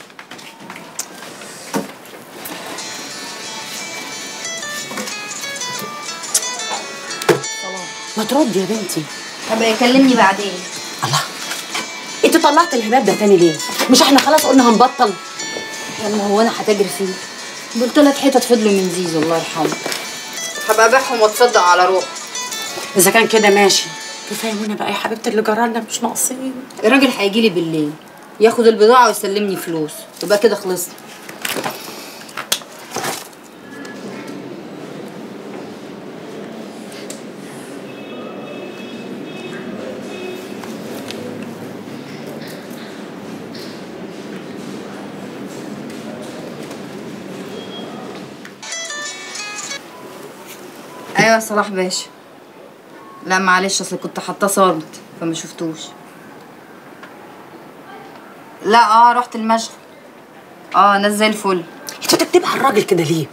ما تردي يا بنتي طب كلمني بعدين انت طلعت الهباب ده تاني ليه مش احنا خلاص قلنا هنبطل يلا هو انا هتجري فيه دول تلات حتت فضلوا من زيزو الله يرحمه هبقى ابيعهم واتصدق على روحي اذا كان كده ماشي كفايه منى بقى يا حبيبتي اللي جرالنا مش ناقصين الراجل هيجي لي بالليل ياخد البضاعه ويسلمني فلوس يبقى كده خلصنا ايوه يا صلاح باشا لا معلش اصل كنت حاطاه صامت فما شفتوش لا اه رحت المشغل اه ناس زي الفل انت بتكتبي على الراجل كده ليه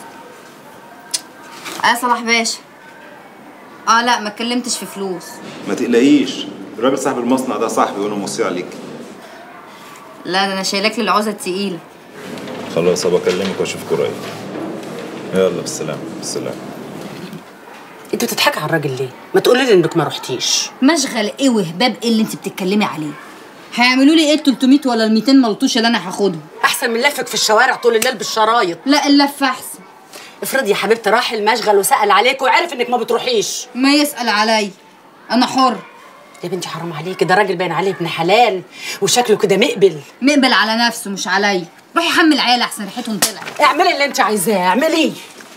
اه صلاح باشا اه لا ما اتكلمتش في فلوس ما تقلقيش الراجل صاحب المصنع ده صاحبي وانا موصي عليك لا ده انا شايلاك للعوزه التقيله خلاص ابقى اكلمك واشوفك قريب يلا بالسلامه بالسلامه انتوا بتضحكوا على الراجل ليه ما تقولي لي انك ما رحتيش مشغل ايه وهباب ايه اللي انت بتتكلمي عليه هيعملوا لي ايه ال 300 ولا ال 200 ملطوش اللي انا هاخدهم احسن من لفك في الشوارع طول الليل بالشرايط لا اللف احسن افرضي يا حبيبتي راح المشغل وسال عليك وعرف انك ما بتروحيش ما يسال عليا انا حر يا بنتي حرام عليكي ده راجل باين عليه ابن حلال وشكله كده مقبل مقبل على نفسه مش عليا روحي حمل عيال احسن ريحتهم طلعت اعملي اللي انت عايزاه اعملي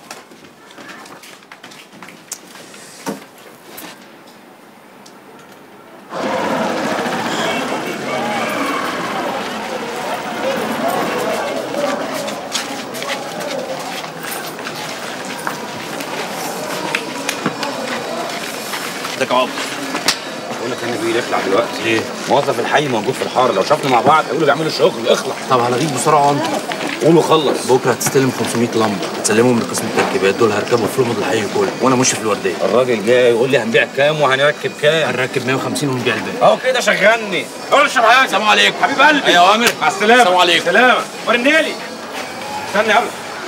ده كعب بقول لك انا بيه يخلع دلوقتي ليه؟ موظف الحي موجود في الحاره لو شافنا مع بعض هيقولوا بيعملوا شغل اخلع طب هلغيك بسرعه انت قولوا خلص بكره هتستلم 500 لمبه هتسلمهم لقسم التركيبات دول هركبوا في لمض الحي كله وانا ماشي في الورديه الراجل جاي يقول لي هنبيع كام وهنركب كام هنركب 150 ونبيع الباقي اهو كده شغلني قول اشرب حاجه السلام عليكم حبيب قلبي ايوه يا عامر مع السلامه السلام عليكم سلامه ورنيلي استنى يلا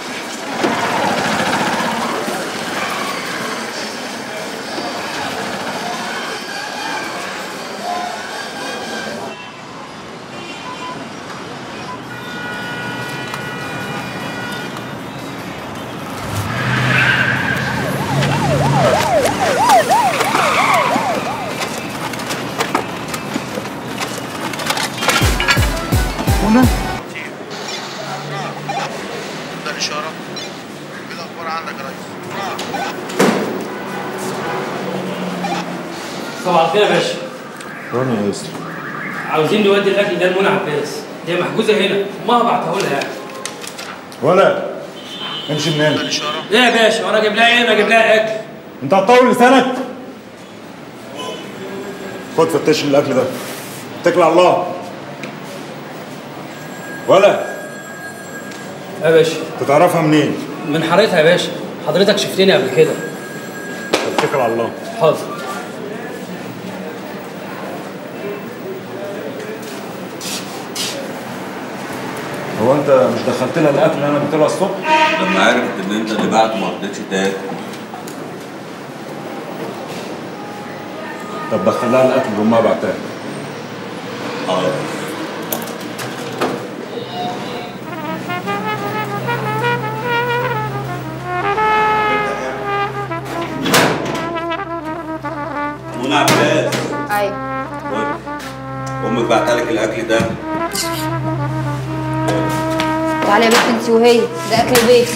هنا ده الاشاره ايه الاخبار عندك يا ريس صباح الخير يا باشا راني يا يسري عاوزين نودي الاكل ده لمنى عباس هي محجوزه هنا ما بعته لها يعني ولا امشي من هنا ايه يا باشا وانا اجيب لها ايه انا اجيب لها اكل انت هتطول لسانك خد فتش لي الاكل ده اتكل على الله ولا يا باشا انت تعرفها منين؟ من حارتها يا باشا حضرتك شفتني قبل كده اتكل على الله حاضر هو انت مش دخلت لها الاكل اللي انا جبت لها الصبح؟ لما عرفت ان انت اللي بعته ما رضيتش تاكل طب دخل لها الاكل اللي امها بعتها حاضر منى عباس ايوه امك بعتلك الاكل ده تعالي يا بنت انت وهي ده اكل بيتي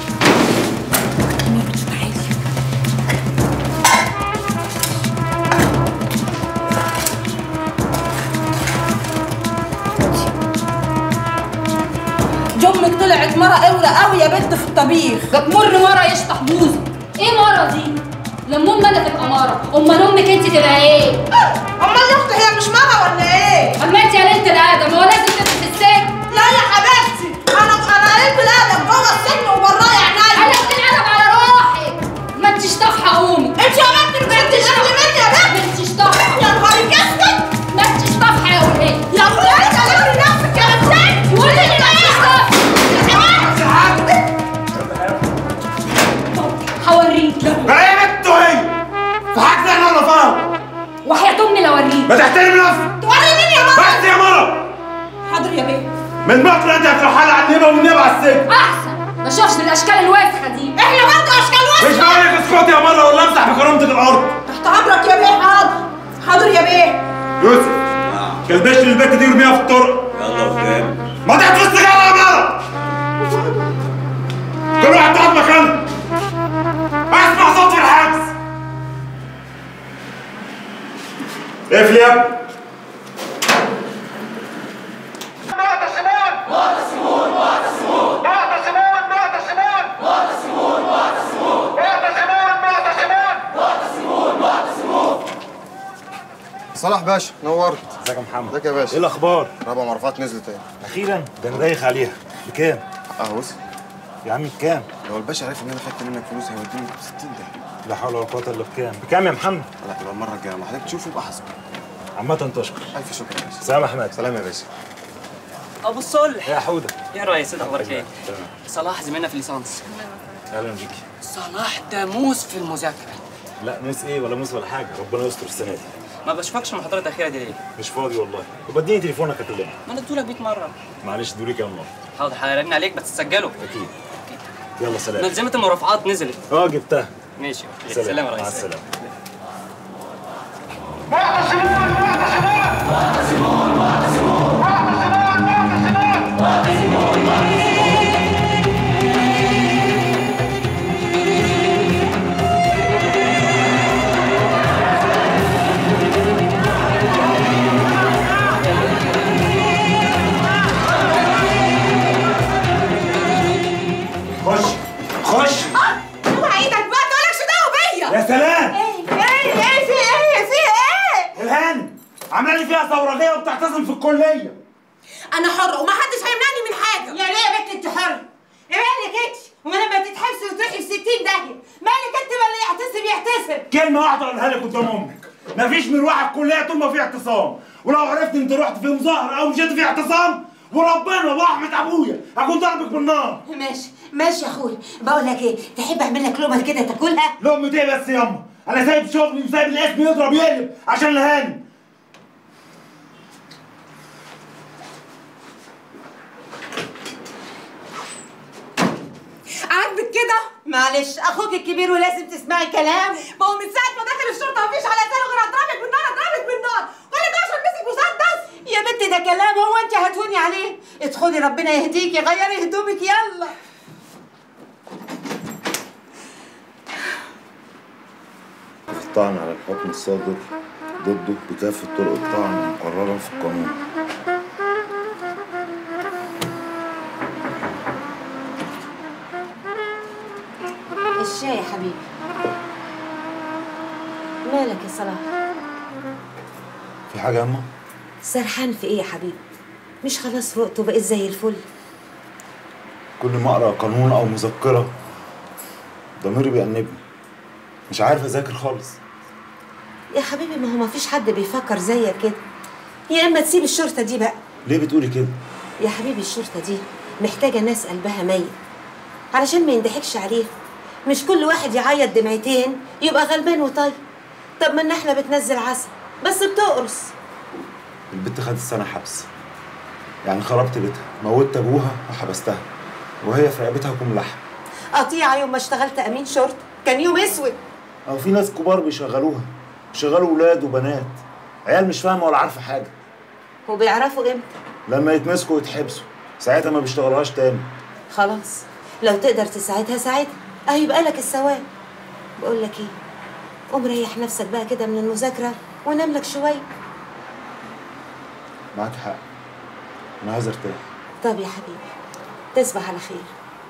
جمك طلعت مرة قورة قوي يا بنت في الطبيخ بتمر مرة يشطح بوزي ايه مرة دي؟ لما ام انا تبقى مرة امال امك انت تبقى ايه؟ امال اختي هي مش مرة ولا ايه؟ اما انت يا ليلة الادم هو لازم تبقى في السجن لا يا حبيبتي انا انا قلت الادب جوه السجن وبراه يا عينيا انا بتنقلب على روحك ما انتش طافحة قومي انت يا بنت اللي بنت الاكل مني يا بنت ما انتش طافحة يا نهارك اسود ما انتش طافحة يا وليه يا ولاد كلمي نفسك يا بنت قولي لي ما انتش طافحة هوريك بقى يا بنت هي في حاجه انا ولا فاهم وحياة امي لوريك ما تحترم نفسك توري مين يا مرة بس يا مرة حاضر يا بيه من بكره انت هتروح على النبا والنبا على السجن احسن ما اشوفش الاشكال الوسخة دي احنا برضه اشكال مش بقول لك اسكت يا مرة ولا امسح بكرامتك الارض تحت امرك يا بيه حاضر حاضر يا بيه يوسف كلبش البت دي ورميها في الطرق يلا قدام ما تحت السجارة يا مرة كل واحد تقعد مكانه اسمع صوت في الحبس اقفل يا ابني صلاح باشا نورت ازيك يا محمد ازيك يا باشا ايه الاخبار؟ رابع مرفوعات نزلت اهي اخيرا ده انا دايخ عليها بكام؟ اهو وصل يا عم بكام؟ لو الباشا عرف ان انا خدت منك فلوس هيوديني ب 60 ده لا حول ولا قوه الا بكام؟ بكام يا محمد؟ لا يبقى المره الجايه لما حضرتك تشوفه يبقى حسب عامة تشكر الف شكر يا باشا سلام يا احمد سلام يا باشا ابو الصلح يا حوده يا ريس اخبارك ايه؟ تمام صلاح زميلنا في الليسانس اهلا بيك صلاح ده موس في المذاكره لا موس ايه ولا موس ولا حاجه ربنا يستر السنه دي ما بشوفكش في المحاضرات الاخيره دي ليه؟ مش فاضي والله طب اديني تليفونك اكلمك ما انا ادولك 100 مره معلش دوري كام مره حاضر هرن عليك بس تسجله اكيد يلا سلام ملزمه المرافعات نزلت اه جبتها ماشي أوكي. سلام سلام يا مع ريس السلامه معتصمون عامله لي فيها ثورجيه وبتعتصم في الكليه انا حره ومحدش هيمنعني من حاجه يا ليه يا بنت انت حره ايه مالك انت وما لما تتحبسي وتروحي في 60 داهيه مالك انت ما اللي يعتصم يحتسب كلمه واحده اقولها لك قدام امك مفيش مروحه الكليه طول ما في اعتصام ولو عرفت انت رحت في مظاهره او مشيت في اعتصام وربنا ورحمه ابويا اكون ضربك بالنار ماشي ماشي يا اخويا بقول لك ايه تحب اعمل لك لقمه كده تاكلها لقمة ايه بس ياما انا سايب شغلي وسايب الاسم يضرب يقلب عشان الهاني عاجبك كده معلش اخوك الكبير ولازم تسمعي كلامه ما هو من ساعه ما دخل الشرطه مفيش على لسانه غير اضربك بالنار اضربك بالنار ولا ده عشان مسك مسدس يا بنتي ده كلام هو انت هتهوني عليه ادخلي ربنا يهديكي غيري هدومك يلا الطعن على الحكم الصادر ضده بكافة طرق الطعن المقررة في القانون الشاي يا حبيبي مالك يا صلاح في حاجة يا أما؟ سرحان في ايه يا حبيبي مش خلاص فقت وبقيت زي الفل كل ما أقرأ قانون أو مذكرة ضميري بيأنبني مش عارف أذاكر خالص يا حبيبي ما هو مفيش حد بيفكر زيك كده يا اما تسيب الشرطه دي بقى ليه بتقولي كده؟ يا حبيبي الشرطه دي محتاجه ناس قلبها ميت علشان ما يندحكش عليها مش كل واحد يعيط دمعتين يبقى غلبان وطيب طب ما ان احنا بتنزل عسل بس بتقرص البت خدت سنة حبس يعني خربت بيتها موتت أبوها وحبستها وهي في رقبتها كوم لحم قطيعه يوم ما اشتغلت امين شرطه كان يوم اسود أو في ناس كبار بيشغلوها بيشغلوا ولاد وبنات عيال مش فاهمة ولا عارفة حاجة وبيعرفوا امتى لما يتمسكوا ويتحبسوا ساعتها ما بيشتغلوهاش تاني خلاص لو تقدر تساعدها ساعدها اهي يبقى لك الثواب بقول لك ايه قوم ريح نفسك بقى كده من المذاكره ونام لك شويه معاك حق أنا عايز أرتاح طب يا حبيبي تصبح على خير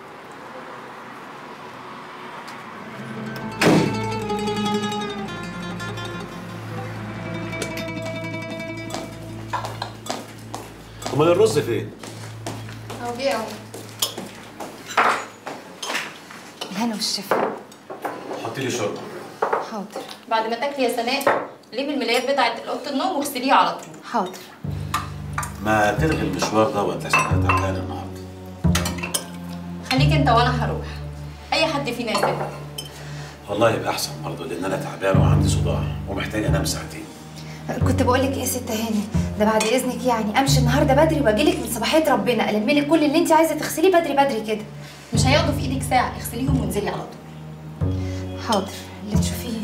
امال الرز فين؟ اهو جه اهو الهنا والشفا حطي لي شوربه حاضر بعد ما تاكلي يا سناء لمي الملايات بتاعت اوضه النوم واغسليها على طول حاضر ما تلغي المشوار دوت عشان انا تعبان النهارده خليك انت وانا هروح اي حد فينا يسيبك والله يبقى احسن برضه لان انا تعبان وعندي صداع ومحتاج انام ساعتين كنت بقول لك ايه يا ست هاني ده بعد اذنك يعني امشي النهارده بدري واجي لك من صباحيه ربنا الم لك كل اللي انت عايزه تغسليه بدري بدري كده مش هياخدوا في ايدك ساعه اغسليهم وانزلي على طول حاضر اللي تشوفيه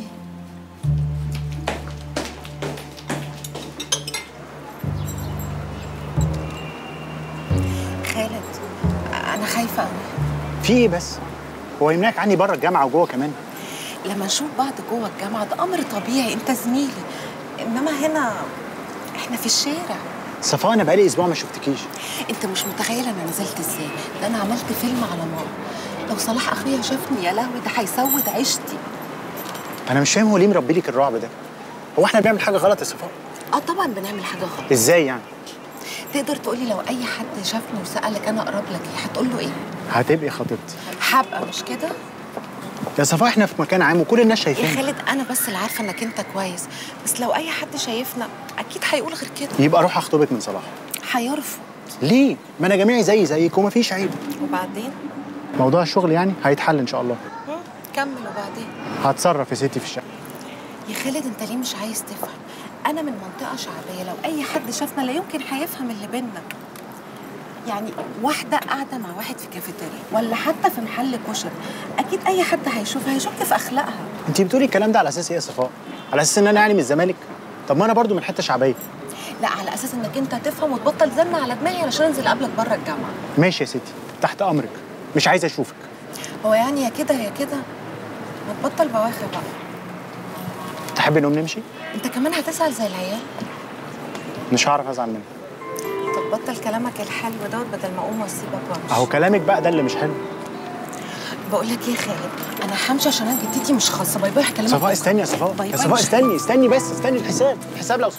خالد انا خايفه قوي في ايه بس؟ هو يمنعك عني بره الجامعه وجوه كمان؟ لما نشوف بعض جوه الجامعه ده امر طبيعي انت زميلي انما هنا احنا في الشارع صفاء انا بقالي اسبوع ما شفتكيش انت مش متخيل انا نزلت ازاي ده انا عملت فيلم على ماما لو صلاح اخويا شافني يا لهوي ده هيسود عيشتي انا مش فاهم هو ليه مربي لك الرعب ده؟ هو احنا بنعمل حاجه غلط يا صفاء؟ اه طبعا بنعمل حاجه غلط ازاي يعني؟ تقدر تقولي لو اي حد شافني وسالك انا اقرب لك ايه هتقول له ايه هتبقي خطيبتي هبقى مش كده يا صفاء احنا في مكان عام وكل الناس يا شايفيننا خالد انا بس اللي عارفه انك انت كويس بس لو اي حد شايفنا اكيد هيقول غير كده يبقى اروح اخطبك من صلاح هيرفض ليه؟ ما انا جميعي زي زيك ومفيش عيب وبعدين موضوع الشغل يعني هيتحل ان شاء الله هم، كمل وبعدين هتصرف يا ستي في الشقه يا خالد انت ليه مش عايز تفهم انا من منطقه شعبيه لو اي حد شافنا لا يمكن هيفهم اللي بينا يعني واحده قاعده مع واحد في كافيتيريا ولا حتى في محل كشري اكيد اي حد هيشوفها هيشك في اخلاقها انت بتقولي الكلام ده على اساس ايه يا صفاء؟ على اساس ان انا يعني من الزمالك؟ طب ما انا برضو من حته شعبيه لا على اساس انك انت تفهم وتبطل زن على دماغي علشان انزل اقابلك بره الجامعه ماشي يا ستي تحت امرك مش عايز اشوفك هو يعني يا كده يا كده ما تبطل بواخر بقى تحبي نقوم نمشي؟ انت كمان هتسأل زي العيال مش هعرف ازعل منك طب بطل كلامك الحلو دوت بدل ما اقوم واسيبك وامشي اهو كلامك بقى ده اللي مش حلو بقول لك ايه يا خالد انا همشي عشان انا جدتي مش خاصه باي باي هكلمك صفاء بكرة. استني يا صفاء باي يا باي صفاء مش استني استني بس استني الحساب الحساب لو سمحت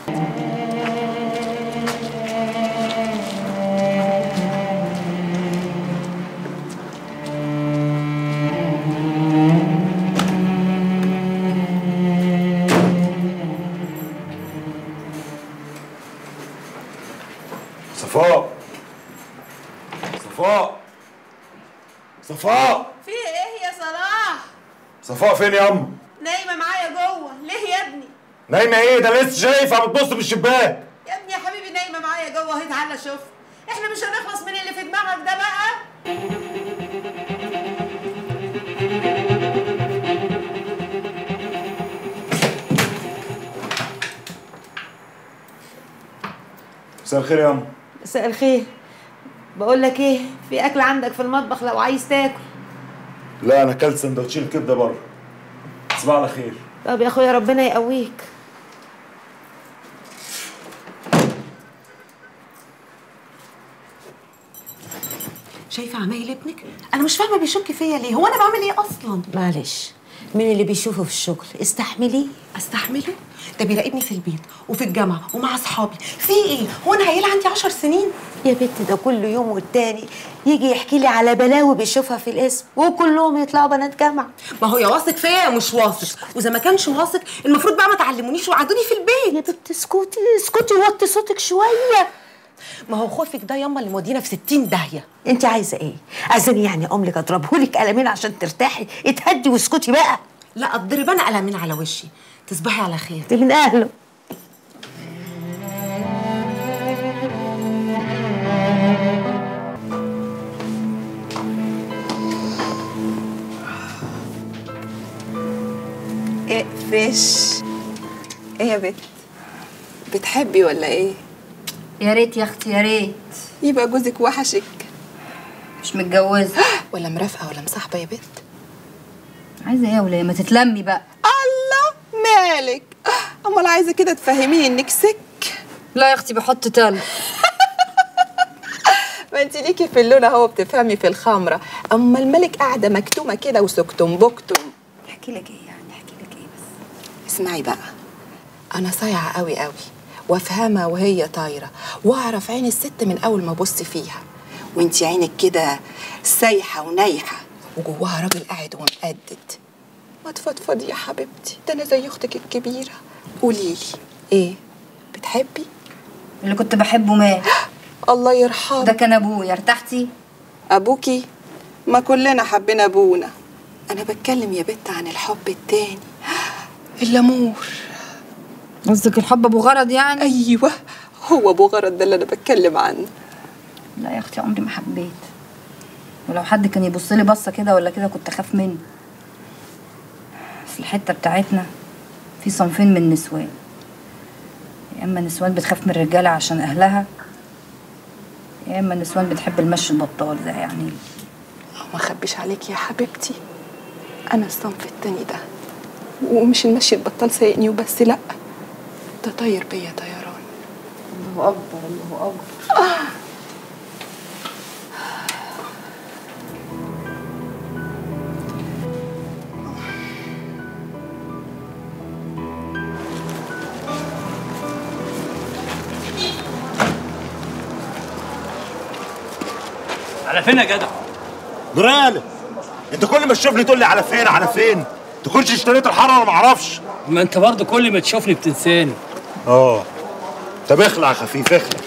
صفاء صفاء صفاء في ايه يا صلاح صفاء فين يا ام نايمه معايا جوه ليه يا ابني نايمه ايه ده لسه شايفها بتبص من الشباك يا ابني يا حبيبي نايمه معايا جوه اهي تعالى شوف احنا مش هنخلص من اللي في دماغك ده بقى مساء الخير يا ام مساء الخير بقول لك ايه في اكل عندك في المطبخ لو عايز تاكل لا انا اكلت سندوتشين كبده بره تصبح على خير طب يا اخويا ربنا يقويك شايفه عمايل ابنك انا مش فاهمه بيشك فيا ليه هو انا بعمل ايه اصلا معلش مين اللي بيشوفه في الشغل استحمليه استحمله ده بيراقبني في البيت وفي الجامعه ومع اصحابي في ايه هو انا عيله عندي عشر سنين يا بنت ده كل يوم والتاني يجي يحكي لي على بلاوي بيشوفها في الاسم وكلهم يطلعوا بنات جامعه ما هو يا واثق فيا يا مش واثق واذا ما كانش واثق المفروض بقى ما تعلمونيش وقعدوني في البيت يا بنت اسكتي اسكتي وطي صوتك شويه ما هو خوفك ده ياما اللي مودينا في 60 داهيه انت عايزه ايه عايزاني يعني اقوم لك اضربهولك قلمين عشان ترتاحي اتهدي واسكتي بقى لا اضرب انا قلمين على وشي تصبحي على خير دي من اهله اقفش ايه يا بت بتحبي ولا ايه يا ريت يا اختي يا ريت يبقى جوزك وحشك مش متجوزه ولا مرافقه ولا مصاحبه يا بت عايزه ايه يا وليه ما تتلمي بقى الله مالك امال عايزه كده تفهميني انك سك لا يا اختي بحط تلج ما انت ليكي في اللون اهو بتفهمي في الخمره اما الملك قاعده مكتومه كده وسكتم بكتم احكي لك ايه يعني احكي لك ايه بس اسمعي بقى انا صايعه قوي قوي وافهمها وهي طايره واعرف عين الست من اول ما ابص فيها وانت عينك كده سايحه ونايحه وجواها راجل قاعد ومقدد ما تفضفضي يا حبيبتي ده انا زي اختك الكبيره قولي لي ايه بتحبي اللي كنت بحبه مات الله يرحمه ده كان ابويا ارتحتي ابوكي ما كلنا حبينا ابونا انا بتكلم يا بت عن الحب التاني الامور قصدك الحب ابو غرض يعني ايوه هو ابو غرض ده اللي انا بتكلم عنه لا يا اختي عمري ما حبيت ولو حد كان يبص لي بصه كده ولا كده كنت اخاف منه في الحته بتاعتنا في صنفين من النسوان يا اما نسوان بتخاف من الرجاله عشان اهلها يا اما نسوان بتحب المشي البطال زي يعني ما اخبيش عليك يا حبيبتي انا الصنف التاني ده ومش المشي البطال سايقني وبس لا ده طاير بيا طيران الله اكبر الله اكبر على فين يا جدع جرال انت كل ما تشوفني تقول لي على فين على فين تكونش اشتريت الحاره ولا ما اعرفش ما انت برضه كل ما تشوفني بتنساني اه طب اخلع يا خفيف اخلع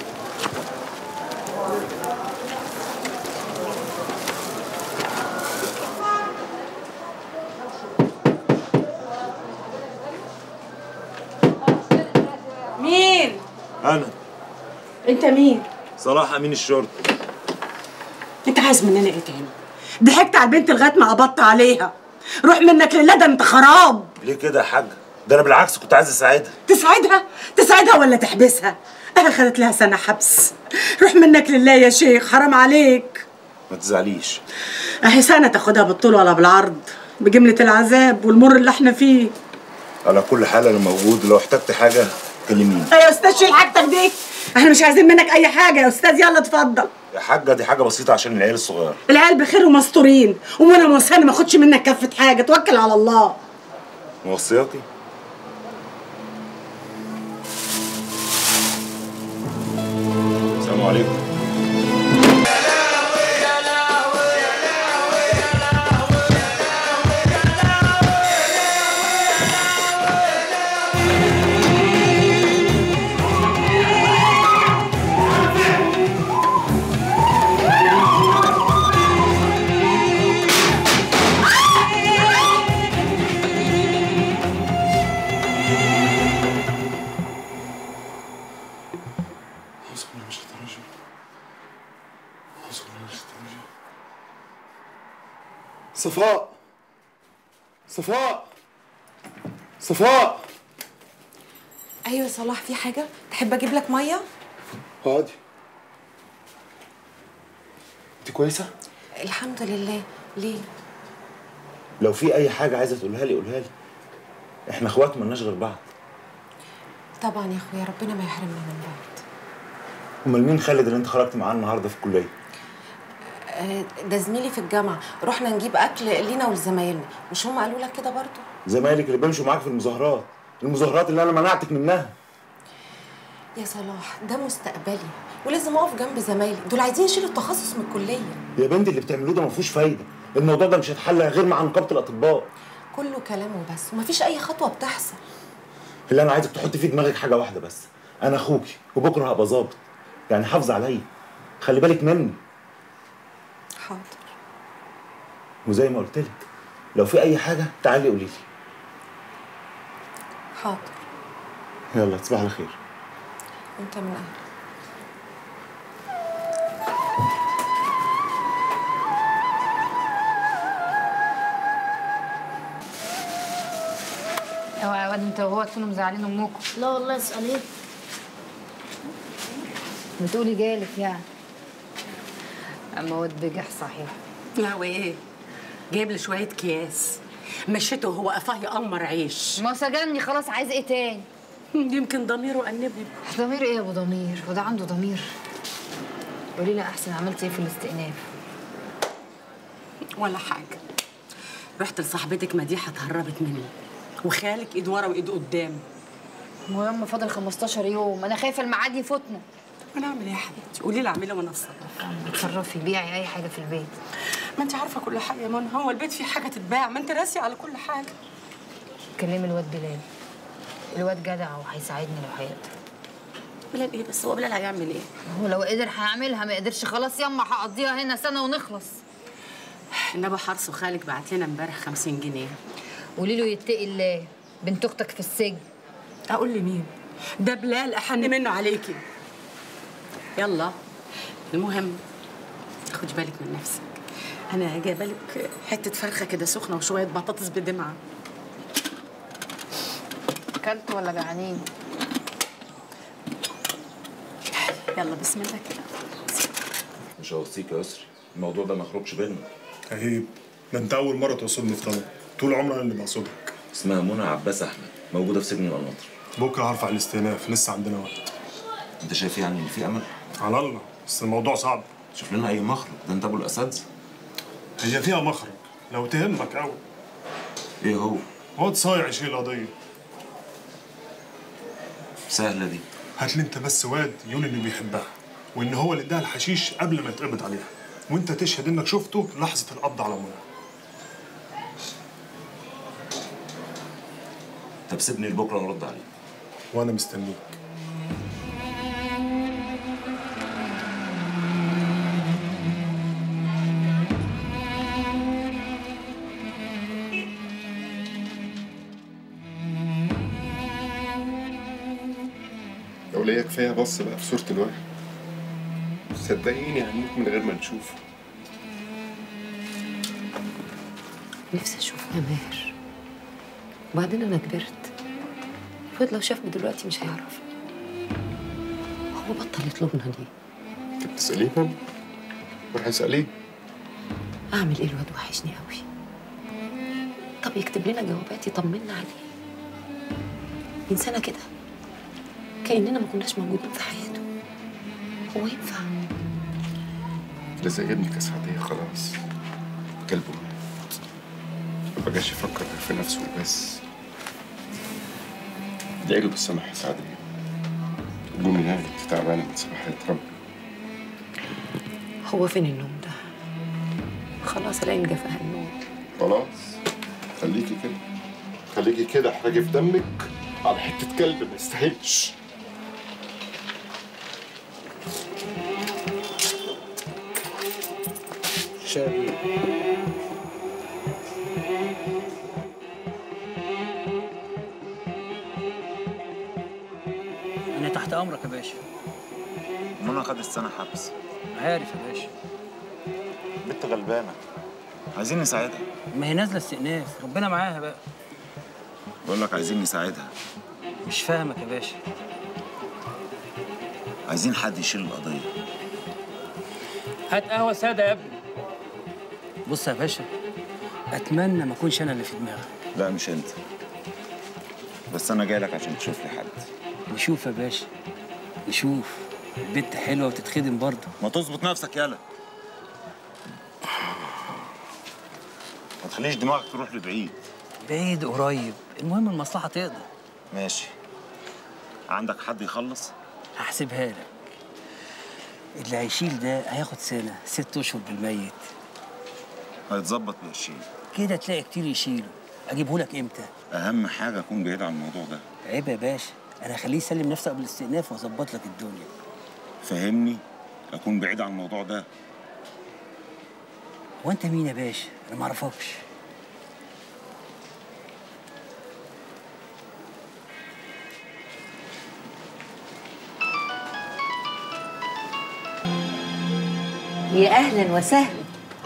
مين انا انت مين صلاح امين الشرطه انت عايز مننا ايه تاني ضحكت على البنت لغايه ما قبضت عليها روح منك لله ده انت خراب ليه كده يا حاج ده انا بالعكس كنت عايز اساعدها تساعدها تساعدها ولا تحبسها اخذت لها سنه حبس روح منك لله يا شيخ حرام عليك ما تزعليش اهي سنه تاخدها بالطول ولا بالعرض بجمله العذاب والمر اللي احنا فيه على كل حال انا موجود لو احتجت حاجه كلميني يا استاذ شيل حاجتك دي احنا مش عايزين منك اي حاجه يا استاذ يلا اتفضل يا حاجه دي حاجه بسيطه عشان العيال الصغيره العيال بخير ومستورين وانا موساني ما اخدش منك كفه حاجه توكل على الله موصياتي السلام عليكم صفاء صفاء صفاء ايوه يا صلاح في حاجه تحب اجيب لك ميه اقعدي انت كويسه الحمد لله ليه لو في اي حاجه عايزه تقولها لي قولها لي احنا اخوات مالناش غير بعض طبعا يا اخويا ربنا ما يحرمنا من بعض امال مين خالد اللي انت خرجت معاه النهارده في الكليه آه، ده زميلي في الجامعه رحنا نجيب اكل لينا ولزمايلنا مش هم قالوا لك كده برضو زمايلك اللي بيمشوا معاك في المظاهرات المظاهرات اللي انا منعتك منها يا صلاح ده مستقبلي ولازم اقف جنب زمايلي دول عايزين يشيلوا التخصص من الكليه يا بنتي اللي بتعملوه ده ما فيهوش فايده الموضوع ده مش هيتحل غير مع نقابه الاطباء كله كلام وبس ومفيش اي خطوه بتحصل اللي انا عايزك تحط في دماغك حاجه واحده بس انا اخوكي وبكره هبقى ظابط يعني حافظ عليا خلي بالك مني حاضر وزي ما قلت لك لو في اي حاجه تعالي قولي لي حاضر يلا تصبح على خير انت من اهل اوعى يا واد انت وهو تكونوا مزعلين امكم لا والله اسال ايه بتقولي جالك يعني اما واد بجح صحيح لا وايه جايب لي شويه اكياس مشيته وهو قفاه يقمر عيش ما هو سجني خلاص عايز ايه تاني يمكن ضميره أنبه ضمير ايه يا ابو ضمير وده عنده ضمير قولي لي احسن عملتي ايه في الاستئناف ولا حاجه رحت لصاحبتك مديحه اتهربت مني وخالك ايد ورا وايد قدام هو ياما فاضل 15 يوم انا خايفه الميعاد يفوتنا انا اعمل ايه يا حبيبتي قولي لي اعمله وانا اتصرف اتصرفي بيعي اي حاجه في البيت ما انت عارفه كل حاجه يا منى هو البيت فيه حاجه تتباع ما انت راسي على كل حاجه كلمي الواد بلال الواد جدع وهيساعدني لو هيقدر بلال ايه بس هو بلال هيعمل ايه هو لو قدر هيعملها ما قدرش خلاص ياما هقضيها هنا سنه ونخلص النبي حرص وخالك بعت لنا امبارح 50 جنيه قولي له يتقي الله بنت اختك في السجن اقول لمين ده بلال احن منه عليكي يلا المهم خدي بالك من نفسك انا جايبه لك حته فرخه كده سخنه وشويه بطاطس بدمعه اكلت ولا جعانين يلا بسم الله كده مش هوصيك يا يسري الموضوع ده ما يخرجش بينا عيب ده انت اول مره توصلني في طلب طول عمري انا اللي بقصدك اسمها منى عباس احمد موجوده في سجن القناطر بكره هرفع الاستئناف لسه عندنا وقت انت شايف يعني ان في امل على الله بس الموضوع صعب شوف لنا اي مخرج ده انت ابو الاساتذه هي فيها مخرج لو تهمك قوي ايه هو واد صايع يشيل القضيه سهله دي هات لي انت بس واد يقول انه بيحبها وان هو اللي اداها الحشيش قبل ما يتقبض عليها وانت تشهد انك شفته لحظه القبض على منى طب سيبني لبكره نرد عليه وانا مستنيك لو ليا كفايه بص بقى في صوره الواحد صدقيني هنموت من غير ما نشوفه نفسي اشوفها ماهر وبعدين انا كبرت فؤاد لو شافني دلوقتي مش هيعرف هو بطل يطلبنا ليه انت بتساليه ماما روح اساليه اعمل ايه الواد وحشني قوي طب يكتب لنا جوابات يطمنا عليه ينسانا كده كاننا ما كناش موجودين في حياته هو ينفع ده زي ابنك يا سعدية خلاص كلبه مات ما بقاش يفكر غير في نفسه وبس ادعي له بالسماح يا سعدية قومي نامي انت تعبانة من صباحية ربي هو فين النوم ده خلاص العين جفاها النوم خلاص خليكي كده خليكي كده احرجي في دمك على حته كلب ما يستاهلش شابي انا تحت امرك يا باشا منى خدت سنه حبس عارف يا باشا بنت غلبانه عايزين نساعدها ما هي نازله استئناف ربنا معاها بقى بقول لك عايزين نساعدها مش فاهمك يا باشا عايزين حد يشيل القضيه هات قهوه ساده يا ابني بص يا باشا اتمنى ما اكونش انا اللي في دماغك لا مش انت بس انا جاي لك عشان تشوف لي حد نشوف يا باشا نشوف البت حلوه وتتخدم برضه ما تظبط نفسك يالا ما تخليش دماغك تروح لبعيد بعيد قريب المهم المصلحه تقدر ماشي عندك حد يخلص هحسبها لك اللي هيشيل ده هياخد سنه ست اشهر بالميت هيتظبط بقرشين كده تلاقي كتير يشيله اجيبه لك امتى اهم حاجه اكون بعيد عن الموضوع ده عيب يا باشا انا هخليه يسلم نفسه قبل الاستئناف واظبط لك الدنيا فهمني اكون بعيد عن الموضوع ده هو انت مين يا باشا انا ما اعرفكش يا اهلا وسهلا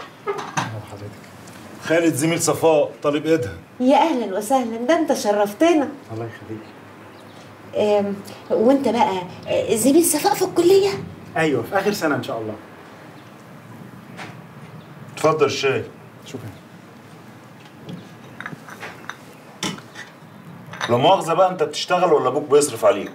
خالد زميل صفاء طالب ايدها يا اهلا وسهلا ده انت شرفتنا الله يخليك أم، وانت بقى أه، زميل صفاء في الكليه ايوه في اخر سنه ان شاء الله اتفضل الشاي شوف لا مؤاخذة بقى انت بتشتغل ولا ابوك بيصرف عليك؟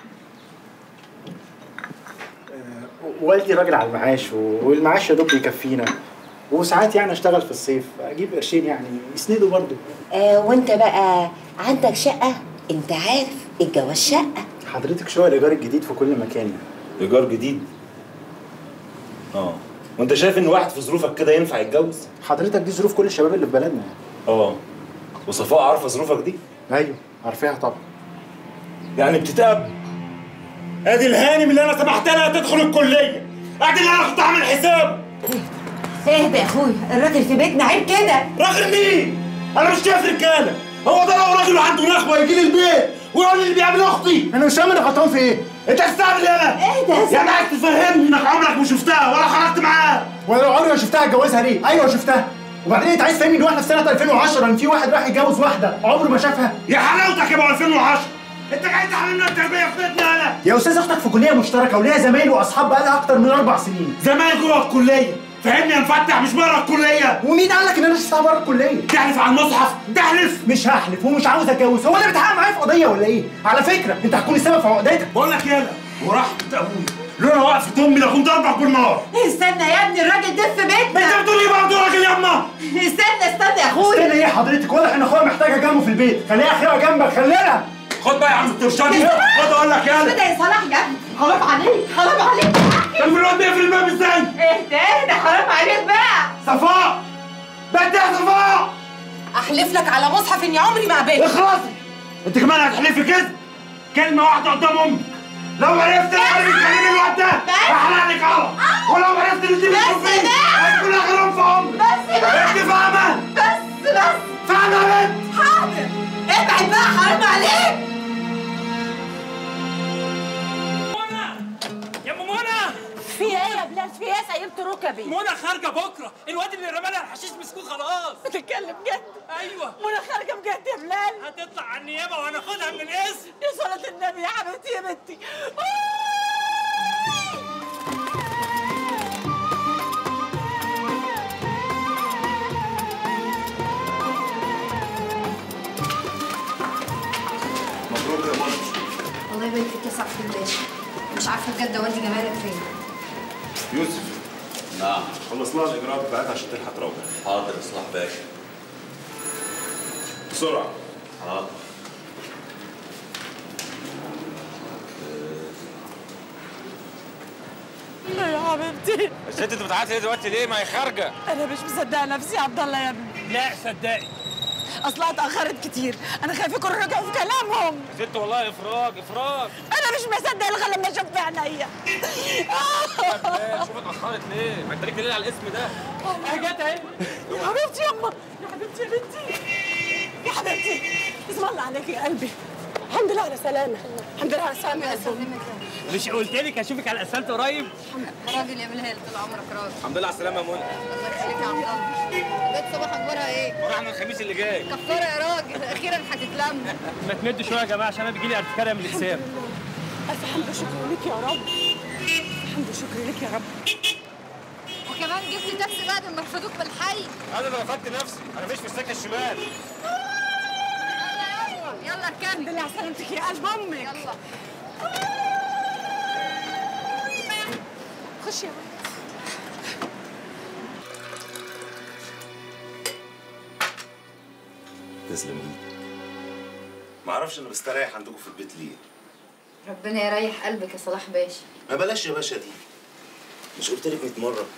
والدي راجل على المعاش و- والمعاش يا دوب بيكفينا وساعات يعني اشتغل في الصيف اجيب قرشين يعني يسندوا برضه آه وانت بقى عندك شقه انت عارف الجواز شقه حضرتك شويه الايجار الجديد في كل مكان ايجار جديد اه وانت شايف ان واحد في ظروفك كده ينفع يتجوز؟ حضرتك دي ظروف كل الشباب اللي في بلدنا اه وصفاء عارفه ظروفك دي؟ ايوه عارفاها طبعا يعني بتتقبل ادي الهانم اللي انا سمحت لها تدخل الكليه ادي اللي انا كنت عامل حساب اهدى يا اخويا الراجل في بيتنا عيب كده راجل مين؟ انا مش شايف رجاله هو ده لو راجل عنده نخوه يجي لي البيت ويقول لي اللي بيعمل اختي انا مش فاهم انا غلطان في ايه؟ انت هتستعمل ايه انا؟ اهدى يا يعني عايز تفهمني انك عمرك ما شفتها ولا خرجت معاها وانا لو عمري ما شفتها اتجوزها ليه؟ ايوه شفتها وبعدين انت عايز تفهمني ان احنا في سنه 2010 ان في واحد راح يتجوز واحده عمره ما شافها يا حلاوتك يا ابو 2010 انت جاي تعلمنا التربيه في بيتنا انا يا استاذ اختك في كليه مشتركه وليها زمايل واصحاب بقالها اكتر من اربع سنين زمان جوه الكليه فهمني يا مفتح مش بره الكليه ومين قال لك ان انا شفتها بره الكليه؟ تحلف على المصحف تحلف مش هحلف ومش عاوز اتجوز هو انا بتحقق معايا في قضيه ولا ايه؟ على فكره انت هتكون السبب في عقدتك بقول لك يالا ورحمه ابويا لولا وقفت امي لكنت ضربك بالنار استنى يا ابني الراجل ده في بيتنا انت بتقول ايه برضه راجل ياما استنى استنى يا اخويا استنى ايه حضرتك واضح ان اخويا محتاجه جنبه في البيت خليها اخيرا جنبك خلينا خد بقى يا عم الترشادي خد اقول لك يالا كده يا صلاح يا ابني حرام عليك حرام عليك كان الواد بيقفل الباب ازاي؟ اهدى اهدى حرام عليك بقى صفاء بنت يا صفاء احلف لك على مصحف اني عمري ما قابلت اخلصي انت كمان هتحلفي كده كلمه واحده قدام امي لو عرفت ان انا بتكلمي الواد ده هحرق لك على ولو عرفت ان انت بتشوفيه هيكون اغرام في امي بس بقى انت فاهمه بس بس فاهمه يا بنت حاضر ابعد بقى حرام عليك يا ام منى في ايه يا بلال في ايه سيبت ركبي منى خارجه بكره الواد اللي رمى لها الحشيش مسكوه خلاص بتتكلم جد ايوه منى خارجه بجد يا بلال هتطلع على النيابه وهناخدها من الاسم يا صلاة النبي يا حبيبتي يا بنتي مبروك يا منى الله يبارك فيك يا صاحبي الله مش عارفه بجد والدي جمالك فين يوسف نعم خلص لها الاجراءات بتاعتها عشان تلحق تروح حاضر اصلاح باشا بسرعه حاضر يا حبيبتي الست انت بتعيطي ليه دلوقتي ليه ما هي خارجه انا مش مصدقه نفسي يا عبد الله يا ابني لا صدقي اصلها اتاخرت كتير انا خايفه يكونوا رجعوا في كلامهم ست والله افراج افراج انا مش مصدقه الغى لما اشوف بعينيا شوف اتاخرت ليه ما انت ليك دليل على الاسم ده حاجات اهي يا حبيبتي يما يا حبيبتي يا بنتي يا حبيبتي اسم الله عليك يا قلبي الحمد لله على سلامة الحمد لله على سلامة يا قلبي مش قلت لك اشوفك على الاسفلت قريب راجل يا بلال طول عمرك راجل الحمد لله على السلامه يا منى الله يخليك يا عبد الله البيت صباح اخبارها ايه؟ وراحنا الخميس اللي جاي كفاره يا راجل اخيرا هتتلم ما تمدوا شويه يا جماعه عشان انا بيجي لي ارتكاريه من الاجسام الف حمد وشكر لك يا رب الحمد وشكر لك يا رب وكمان جبت تاكسي بعد ما رفضوك بالحي انا اللي رفضت نفسي انا مش في السكه الشمال يلا اركبي الحمد لله على سلامتك يا قلب امك يلا خش يا ولد تسلم ايدك ما اعرفش انا بستريح عندكم في البيت ليه ربنا يريح قلبك يا صلاح باشا ما بلاش يا باشا دي مش قلت لك 100 مره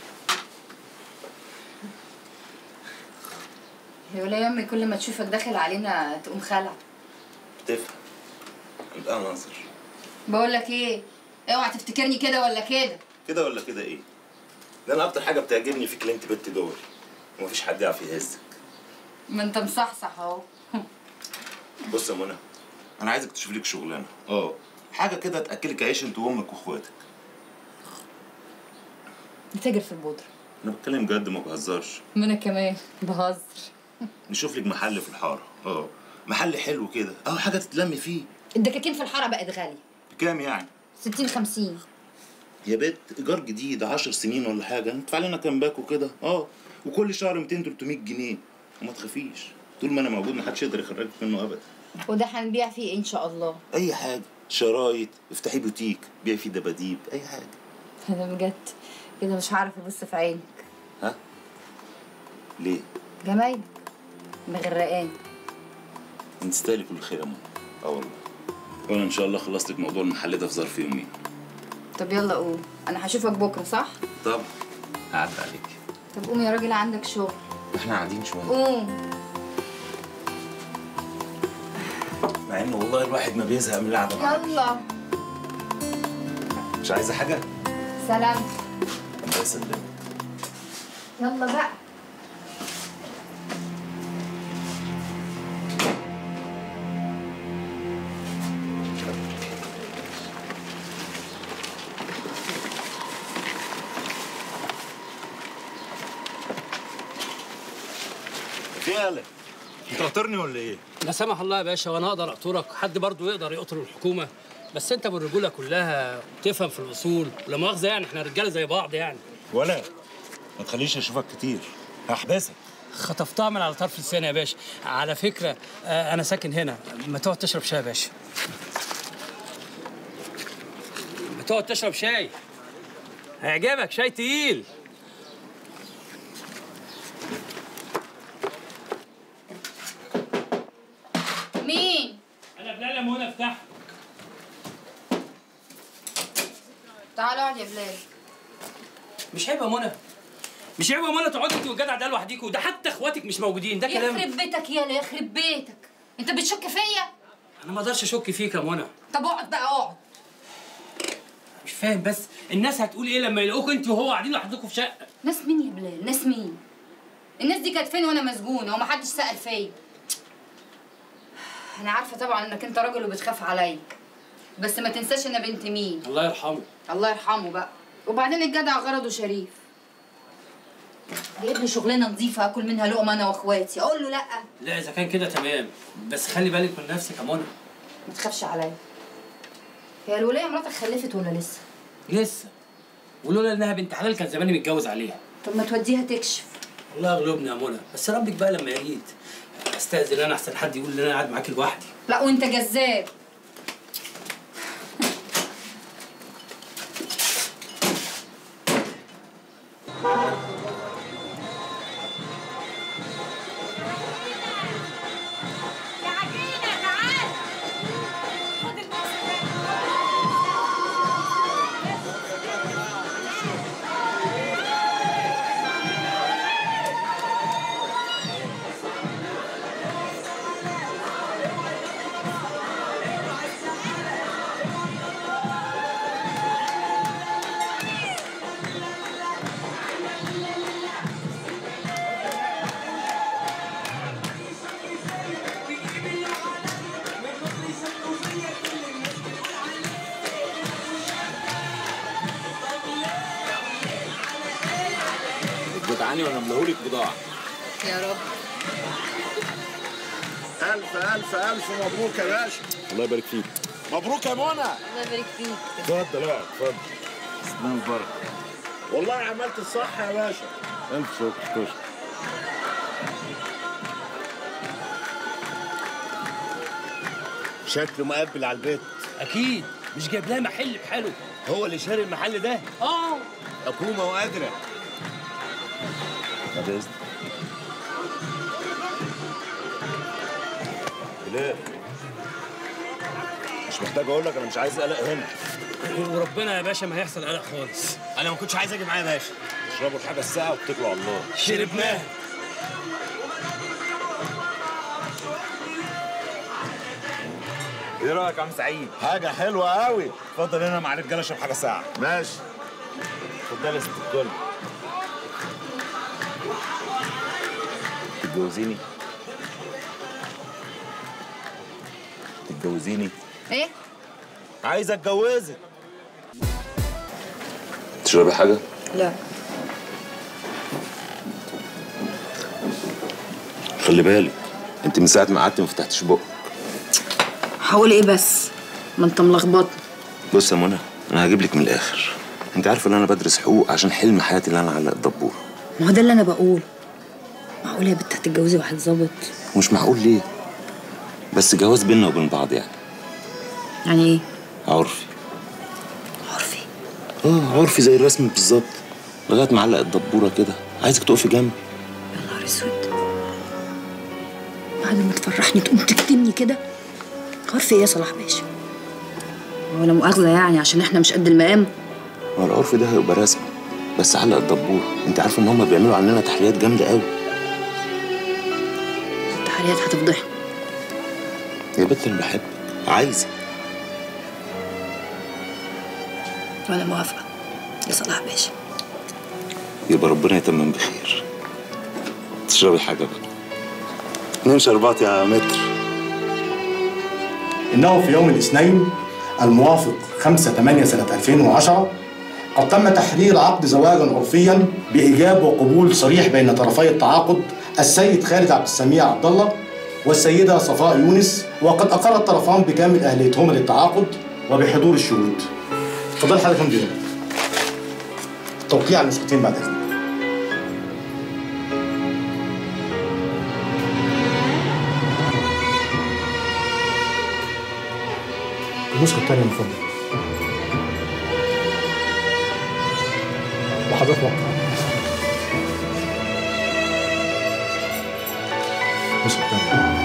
هي ولا يا امي كل ما تشوفك داخل علينا تقوم خلع تفهم يبقى ناصر بقول لك ايه اوعى تفتكرني كده ولا كده كده ولا كده ايه ده انا اكتر حاجه بتعجبني فيك اللي انت بنت دول ومفيش حد يعرف يهزك ما انت مصحصح اهو بص يا منى انا عايزك تشوف لك شغلانه اه حاجه كده تاكلك عيش انت وامك واخواتك نتاجر في البودرة انا بتكلم جد ما بهزرش ما انا كمان بهزر نشوف لك محل في الحاره اه محل حلو كده اه حاجه تتلمي فيه الدكاكين في الحاره بقت غاليه بكام يعني 60 50 يا بيت ايجار جديد 10 سنين ولا حاجه ندفع لنا كام باكو كده اه وكل شهر 200 300 جنيه وما تخافيش طول ما انا موجود محدش يقدر يخرجك منه ابدا وده هنبيع فيه إيه ان شاء الله اي حاجه شرايط افتحي بوتيك بيع فيه دباديب اي حاجه انا بجد كده مش هعرف ابص في عينك ها ليه جمايلك مغرقان انت تستاهلي كل خير يا ماما اه والله وانا ان شاء الله خلصت لك موضوع المحل ده في ظرف يومين طب يلا قوم انا هشوفك بكره صح طب هعدي عليك طب قوم يا راجل عندك شغل احنا قاعدين شويه قوم مع ان والله الواحد ما بيزهق من القعده معاك يلا مش عايزه حاجه سلام الله يسلمك يلا بقى في قلق انت قاطرني ولا ايه؟ لا سمح الله يا باشا وانا اقدر اقطرك حد برضه يقدر يقطر الحكومه بس انت بالرجوله كلها تفهم في الاصول ولا مؤاخذه يعني احنا رجاله زي بعض يعني ولا ما تخليش اشوفك كتير هحبسك خطفتها من على طرف لساني يا باشا على فكره آه، انا ساكن هنا ما تقعد تشرب شاي يا باشا ما تقعد تشرب شاي هيعجبك شاي تقيل مين انا بلال يا منى افتح تعال اقعد يا بلال مش عيب يا منى مش عيب يا منى تقعدي انت والجدع ده لوحديكوا ده حتى اخواتك مش موجودين ده كلام يخرب بيتك يالا يخرب بيتك انت بتشك فيا انا ما اقدرش اشك فيك يا منى طب اقعد بقى اقعد مش فاهم بس الناس هتقول ايه لما يلاقوك انت وهو قاعدين لوحدكم في شقه ناس مين يا بلال ناس مين الناس دي كانت فين وانا مسجونه ومحدش سأل فيا انا عارفه طبعا انك انت راجل وبتخاف عليا بس ما تنساش انا بنت مين الله يرحمه الله يرحمه بقى وبعدين الجدع غرضه شريف جايب لي شغلانه نظيفه اكل منها لقمه انا واخواتي اقول له لا لا اذا كان كده تمام بس خلي بالك من نفسك يا منى ما تخافش عليا هي الولايه مراتك خلفت ولا لسه لسه ولولا انها بنت حلال كان زماني متجوز عليها طب ما توديها تكشف الله يغلبني يا منى بس ربك بقى لما يريد استاذن انا احسن حد يقول ان انا قاعد معاك لوحدي لا وانت جذاب جدعاني وانا ملهولك بضاعه يا رب الف الف الف مبروك يا باشا الله يبارك فيك مبروك يا منى الله يبارك فيك اتفضل اقعد اتفضل استنى البركه والله عملت الصح يا باشا الف شكر شكر شكله مقبل على البيت اكيد مش جايب لها محل بحاله هو اللي شاري المحل ده اه حكومه وقادره بعد اذنك بلال مش محتاج اقول لك انا مش عايز قلق هنا وربنا يا باشا ما هيحصل قلق خالص انا ما كنتش عايز اجي معايا يا باشا اشربوا الحاجه الساقعه واتكلوا على الله شربناها ايه رايك يا عم سعيد؟ حاجه حلوه قوي اتفضل هنا مع الرجاله اشرب حاجه ساقعه ماشي اتفضل يا ست الكل تتجوزيني؟ تتجوزيني؟ ايه عايز اتجوزك تشربي حاجه لا خلي بالك انت من ساعه ما قعدت ما فتحتش بقك هقول ايه بس ما انت ملخبطني بص يا منى انا هجيب لك من الاخر انت عارفه ان انا بدرس حقوق عشان حلم حياتي اللي انا اعلق الدبور ما هو ده اللي انا بقوله معقول يا بنت هتتجوزي واحد ظابط ومش معقول ليه بس جواز بينا وبين بعض يعني يعني ايه عرفي عرفي اه عرفي زي الرسم بالظبط لغايه ما علق الدبوره كده عايزك تقفي جنبي يا نهار اسود بعد ما تفرحني تقوم تكتمني كده عارفه ايه يا صلاح باشا ولا مؤاخذه يعني عشان احنا مش قد المقام ما العرف ده هيبقى رسمي بس علق الدبور انت عارف ان هم بيعملوا عننا تحليات جامده قوي التحريات هتفضحني يا بنت اللي بحبك عايزك وانا موافقه يا صلاح باشا يبقى ربنا يتمم بخير تشربي حاجه بقى اتنين شربات يا متر إنه في يوم الاثنين الموافق 5 8 سنة 2010 قد تم تحرير عقد زواجا عرفيا بإيجاب وقبول صريح بين طرفي التعاقد السيد خالد عبد السميع عبد الله والسيدة صفاء يونس وقد أقر الطرفان بكامل أهليتهما للتعاقد وبحضور الشهود. تفضل حضرتك مدير. توقيع النسختين بعد إذنك. النسخة الثانية من فضلك. وحضرتك وقع. النسخة الثانية.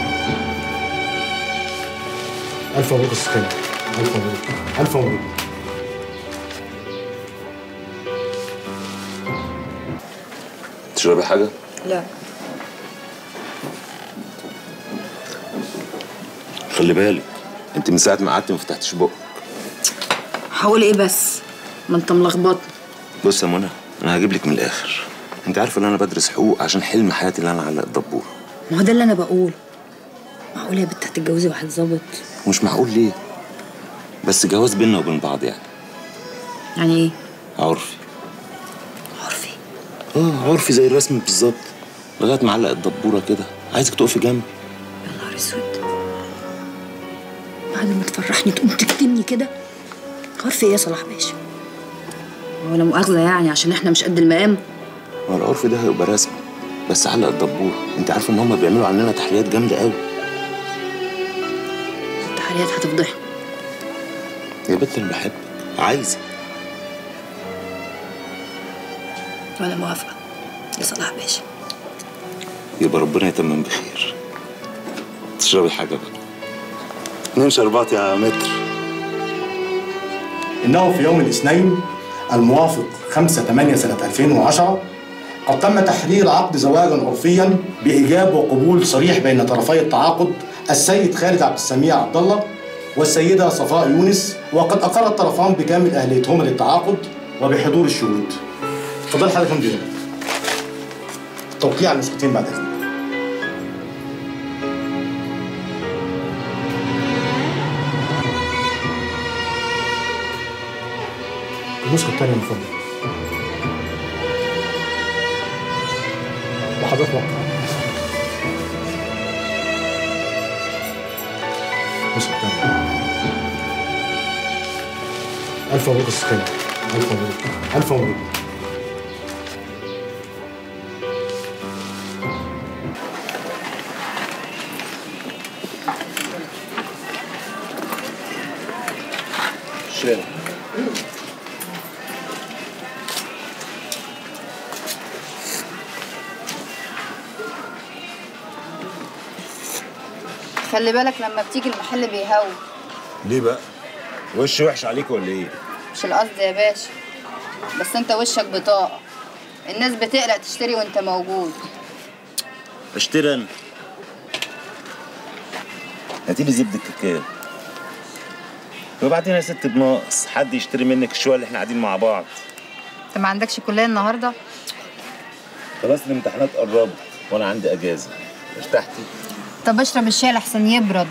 ألف مبروك يا أستاذ خالد. ألف مبروك. ألف مبروك. تشربي حاجه لا خلي بالك انت من ساعه ما قعدت ما فتحتش بقك هقول ايه بس ما انت ملخبطني بص يا منى انا هجيب لك من الاخر انت عارفه ان انا بدرس حقوق عشان حلم حياتي اللي انا اعلق الدبور ما هو ده اللي انا بقوله معقول يا بنت هتتجوزي واحد ظابط ومش معقول ليه بس جواز بينا وبين بعض يعني يعني ايه عرفي عرفي اه عرفي زي الرسم بالظبط لغايه ما علق الدبوره كده عايزك تقفي جنبي يا نهار اسود بعد ما تفرحني تقوم تكتمني كده عارفه ايه يا صلاح باشا ولا مؤاخذه يعني عشان احنا مش قد المقام ما العرف ده هيبقى رسمي بس علق الدبوره انت عارفه ان هم بيعملوا عننا تحليات جامده قوي التحريات هتفضحني يا بنت اللي بحبك عايزك وانا موافقه يا صلاح باشا يبقى ربنا يتمم بخير تشربي حاجه بقى اتنين شربات يا متر إنه في يوم الاثنين الموافق 5 8 سنة 2010 قد تم تحرير عقد زواجا عرفيا بإيجاب وقبول صريح بين طرفي التعاقد السيد خالد عبد السميع عبد الله والسيدة صفاء يونس وقد أقر الطرفان بكامل أهليتهما للتعاقد وبحضور الشهود. تفضل حضرتك مدير. توقيع النسختين بعد إذنك. النسخة الثانية من فضلك. حضرتك وقت بص قدامك ألف مبروك يا أستاذ خالد ألف مبروك ألف مبروك شيل خلي بالك لما بتيجي المحل بيهوي ليه بقى؟ وش وحش عليك ولا ايه؟ مش القصد يا باشا بس انت وشك بطاقة الناس بتقلق تشتري وانت موجود اشتري انا هاتيلي زبدة كاكاو وبعدين يا ست بناقص حد يشتري منك الشوية اللي احنا قاعدين مع بعض انت ما عندكش كلية النهاردة خلاص الامتحانات قربت وانا عندي اجازة ارتحتي؟ طب اشرب الشاي لحسن يبرد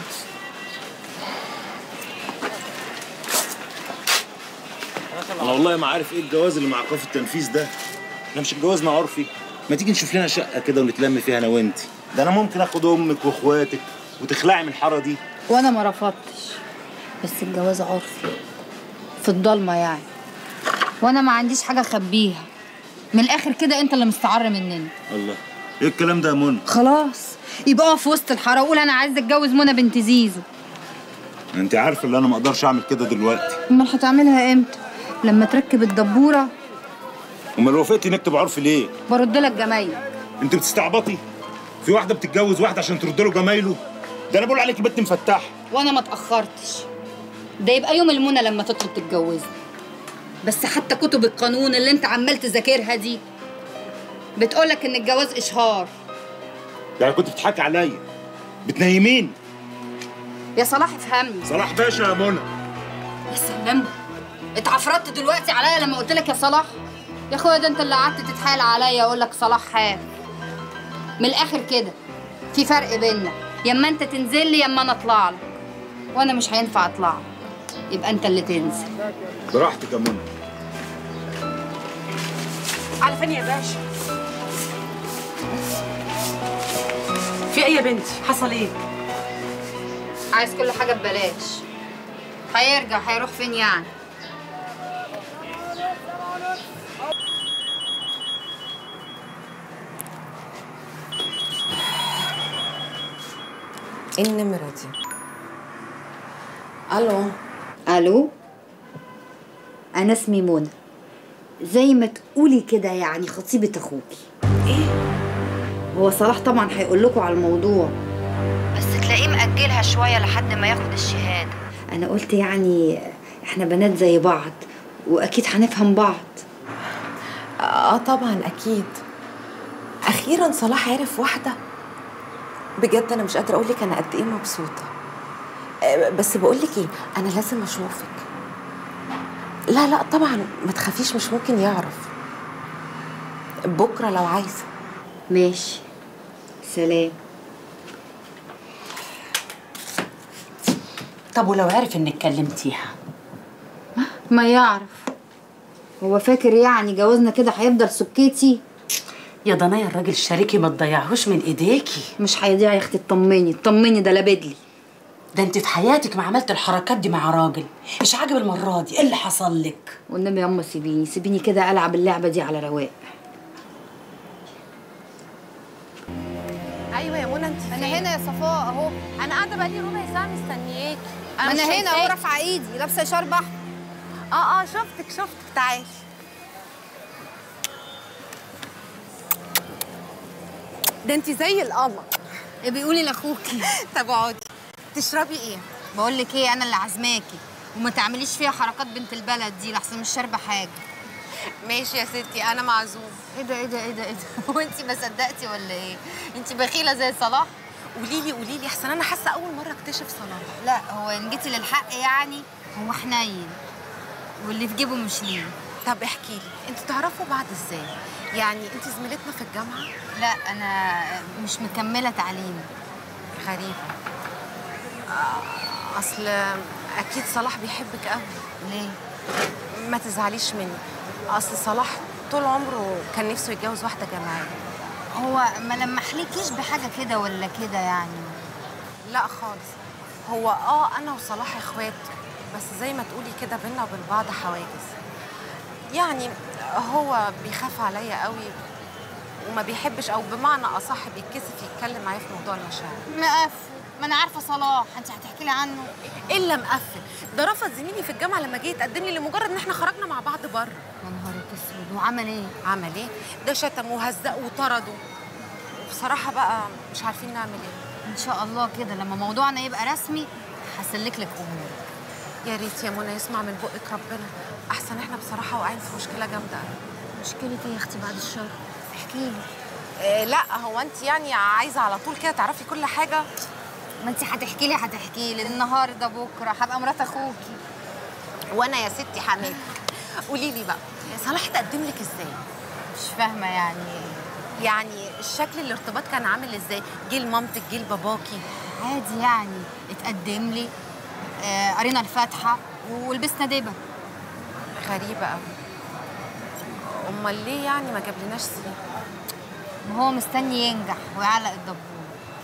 انا والله ما عارف ايه الجواز اللي مع ايقاف التنفيذ ده احنا مش اتجوزنا عرفي ما تيجي نشوف لنا شقة كده ونتلم فيها انا وانتي ده انا ممكن اخد امك واخواتك وتخلعي من الحارة دي وانا ما رفضتش بس الجواز عرفي في الضلمة يعني وانا ما عنديش حاجة اخبيها من الاخر كده انت اللي مستعر مننا الله ايه الكلام ده يا منى؟ خلاص يبقى اقف في وسط الحاره وقول انا عايزه اتجوز منى بنت زيزو انت عارفه ان انا ما اقدرش اعمل كده دلوقتي امال هتعملها امتى لما تركب الدبوره امال وافقتي نكتب عرف ليه؟ برد لك جمايل انت بتستعبطي في واحده بتتجوز واحده عشان ترد له جمايله ده انا بقول عليكي بنت مفتاح وانا ما اتاخرتش ده يبقى يوم المنى لما تطلب تتجوزني بس حتى كتب القانون اللي انت عمال تذاكرها دي بتقولك ان الجواز اشهار يعني كنت بتضحكي عليا بتنيمين يا صلاح افهمني صلاح باشا يا منى يا سلام اتعفرت دلوقتي عليا لما قلت لك يا صلاح يا اخويا ده انت اللي قعدت تتحايل عليا اقول لك صلاح حاف من الاخر كده في فرق بيننا يا اما انت تنزل لي يا اما انا اطلع لك وانا مش هينفع اطلع لك. يبقى انت اللي تنزل براحتك يا منى على فين يا باشا في ايه يا بنتي حصل ايه عايز كل حاجه ببلاش هيرجع هيروح فين يعني ايه النمرة دي؟ الو الو انا اسمي منى زي ما تقولي كده يعني خطيبه اخوكي ايه هو صلاح طبعا هيقول لكم على الموضوع بس تلاقيه مأجلها شويه لحد ما ياخد الشهاده انا قلت يعني احنا بنات زي بعض واكيد هنفهم بعض اه طبعا اكيد اخيرا صلاح عرف واحده بجد انا مش قادره اقول لك انا قد ايه مبسوطه آه، بس بقول لك ايه انا لازم اشوفك لا لا طبعا ما تخافيش مش ممكن يعرف بكره لو عايزه ماشي سلام طب ولو عرف انك كلمتيها ما يعرف هو فاكر يعني جوازنا كده هيفضل سكتي يا ضنايا الراجل شريكي ما تضيعهوش من ايديكي مش هيضيع يا اختي اطمني اطمني ده لابدلي ده انت في حياتك ما عملت الحركات دي مع راجل مش عاجب المره دي ايه اللي حصل لك والنبي يا اما سيبيني سيبيني كده العب اللعبه دي على رواق ايوه يا منى انت انا هنا يا صفاء اهو انا قاعده بقالي ربع ساعه مستنياكي أنا انا مش هنا اهو شايفاك. رافعه ايدي لابسه شرب احمر اه اه شفتك شفتك تعالي ده انت زي القمر ايه بيقولي لاخوكي طب اقعدي تشربي ايه بقول لك ايه انا اللي عازماكي وما تعمليش فيها حركات بنت البلد دي لحسن مش شاربه حاجه ماشي يا ستي انا معزوم ايه ده ايه ده ايه ده ايه ده هو انت ما صدقتي ولا ايه انت بخيله زي صلاح قولي لي قولي لي احسن انا حاسه اول مره اكتشف صلاح لا هو ان جيتي للحق يعني هو حنين واللي في جيبه مش ليه طب احكي لي انتوا تعرفوا بعض ازاي يعني انت زميلتنا في الجامعه لا انا مش مكمله تعليم غريبه آه، اصل اكيد صلاح بيحبك قوي ليه ما تزعليش مني اصل صلاح طول عمره كان نفسه يتجوز واحده جامعيه هو ما لمحلكيش بحاجه كده ولا كده يعني لا خالص هو اه انا وصلاح اخوات بس زي ما تقولي كده بينا وبين بعض حواجز يعني هو بيخاف عليا قوي وما بيحبش او بمعنى اصح بيتكسف يتكلم معايا في موضوع المشاعر مقفل ما انا عارفه صلاح انت هتحكي لي عنه الا مقفل ده رفض زميلي في الجامعه لما جه يتقدم لي لمجرد ان احنا خرجنا مع بعض بره يا نهار اسود وعمل ايه عمل ايه ده شتم وهزق وطرده وبصراحه بقى مش عارفين نعمل ايه ان شاء الله كده لما موضوعنا يبقى رسمي هسلك لك امورك يا ريت يا منى يسمع من بقك ربنا احسن احنا بصراحه واقعين في مشكله جامده قوي مشكله ايه يا اختي بعد الشر احكي لي إيه لا هو انت يعني عايزه على طول كده تعرفي كل حاجه ما انت هتحكي لي هتحكي لي النهارده بكره هبقى مرات اخوكي وانا يا ستي حماتك قولي لي بقى صلاح اتقدم لك ازاي مش فاهمه يعني يعني الشكل الارتباط كان عامل ازاي جه لمامتك جه لباباكي عادي يعني اتقدم لي آه قرينا الفاتحه ولبسنا دبه غريبه قوي امال ليه يعني ما جابلناش سيره ما هو مستني ينجح ويعلق الدبور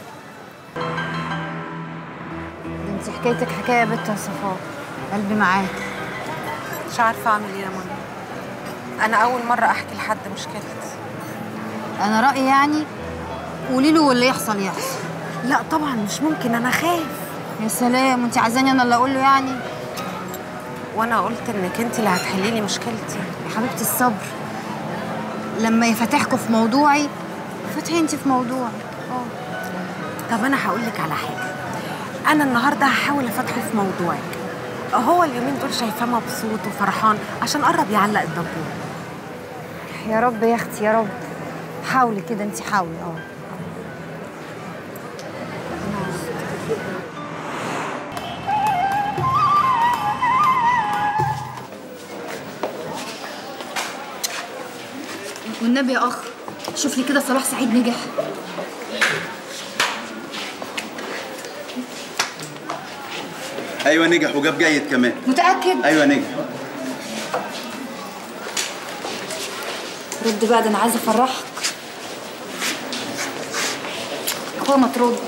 ده انت حكايتك حكايه يا بنت يا صفاء قلبي معاك مش عارفه اعمل ايه يا منى انا اول مره احكي لحد مشكلتي انا رايي يعني قولي له واللي يحصل يحصل لا طبعا مش ممكن انا خايف يا سلام وانت عايزاني انا اللي اقول له يعني وانا قلت انك انت اللي هتحلي لي مشكلتي يا حبيبتي الصبر لما يفتحكوا في موضوعي فتحي انت في موضوعي اه طب انا هقول لك على حاجه انا النهارده هحاول افتحه في موضوعك هو اليومين دول شايفاه مبسوط وفرحان عشان قرب يعلق الدبور يا رب يا اختي يا رب حاولي كده انت حاولي اه والنبي يا اخ شوف لي كده صلاح سعيد نجح ايوه نجح وجاب جيد كمان متاكد ايوه نجح رد بقى ده انا عايزه افرحك اخويا ما ترد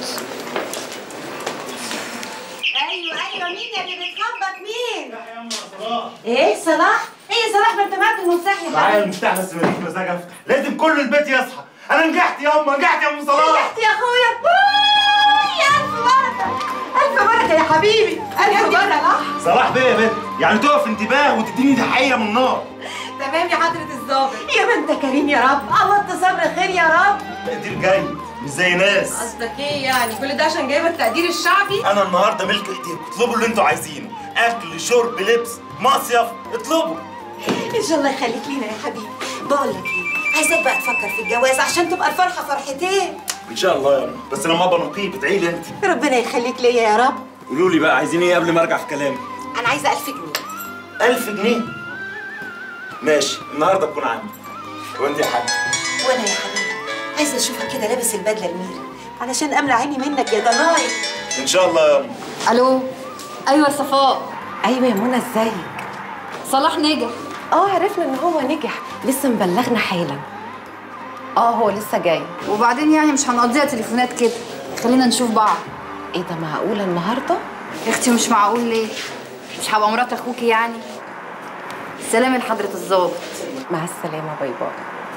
ايوه ايوه مين يا اللي بتخبط مين؟ ايه صلاح؟ ايه صلاح ما انت معاك المفتاح يا معايا حبيبي المفتاح بس ماليش مزاج افتح لازم كل البيت يصحى انا نجحت يا امه نجحت يا ام صلاح نجحت يا اخويا يا الف بركه الف بركه يا حبيبي الف بركه صلاح بيه يا بنت يعني تقف انتباه وتديني تحيه من النار تمام يا حضره الظابط يا ما انت كريم يا رب عوضت صبر خير يا رب تقدير جيد مش زي ناس قصدك ايه يعني كل ده عشان جايبه التقدير الشعبي انا النهارده ملك ايديكم اطلبوا اللي انتوا عايزينه اكل شرب لبس مصيف اطلبوا ان شاء الله يخليك لينا يا حبيبي بقول لك ايه عايزاك بقى تفكر في الجواز عشان تبقى الفرحه فرحتين ان شاء الله يا أم. بس لما ابقى نقيب ادعي لي انت ربنا يخليك ليا يا رب قولوا لي بقى عايزين ايه قبل ما ارجع في كلامي انا عايزه 1000 جنيه 1000 جنيه ماشي النهارده تكون عندي وانت يا حاج وانا يا حبيبي عايزه اشوفك كده لابس البدله الميري علشان املى عيني منك يا ضناي ان شاء الله يا أم. الو ايوه يا صفاء ايوه يا منى ازيك صلاح نجح اه عرفنا ان هو نجح لسه مبلغنا حالا اه هو لسه جاي وبعدين يعني مش هنقضيها تليفونات كده خلينا نشوف بعض ايه ده معقوله النهارده يا اختي مش معقول ليه مش هبقى مرات اخوكي يعني سلام لحضرة الظابط مع السلامه باي باي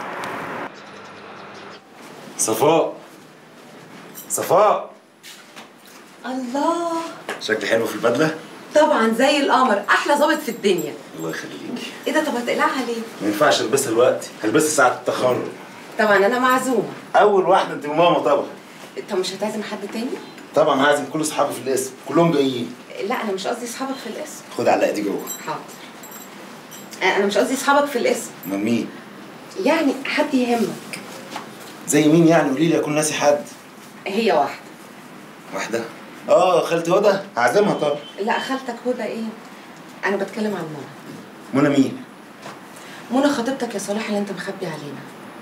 صفاء صفاء الله شكلي حلو في البدله طبعا زي القمر احلى ظابط في الدنيا الله يخليكي ايه ده طب هتقلعها ليه ما ينفعش البسها دلوقتي هلبسها ساعه التخرج طبعا انا معزومه اول واحده انت وماما طبعا طب مش هتعزم حد تاني طبعا هعزم كل اصحابي في الاسم كلهم جايين لا انا مش قصدي اصحابك في الاسم خد على دي جوه حاضر انا مش قصدي اصحابك في الاسم امال مين يعني حد يهمك زي مين يعني قولي لي اكون ناسي حد هي واحده واحده اه خالتي هدى هعزمها طبعا لا خالتك هدى ايه انا بتكلم عن منى منى مين منى خطيبتك يا صلاح اللي انت مخبي علينا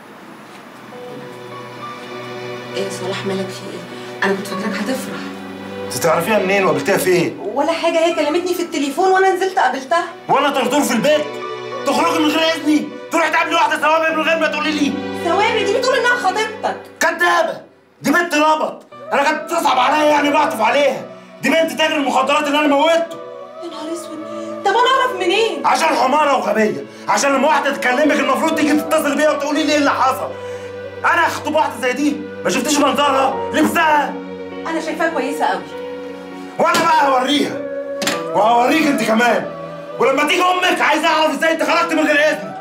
ايه يا صلاح مالك في ايه انا كنت فاكراك هتفرح انت تعرفيها منين وقابلتها فين ولا حاجه هي كلمتني في التليفون وانا نزلت قابلتها وانا طردور في البيت تخرجي من غير اذني تروحي تقابلي واحده ثوابت من غير ما تقولي لي ثوابت دي بتقول انها خطيبتي خطيبتك كدابه دي بنت ربط انا كانت تصعب عليا يعني بعطف عليها دي بنت تاجر المخدرات اللي انا موتته يا نهار اسود طب انا اعرف منين عشان حماره وغبيه عشان لما واحده تكلمك المفروض تيجي تتصل بيها وتقولي لي ايه اللي حصل انا اخطب واحده زي دي ما شفتيش منظرها لبسها انا شايفاها كويسه قوي وانا بقى هوريها وهوريك انت كمان ولما تيجي امك عايز اعرف ازاي انت خرجت من غير اذن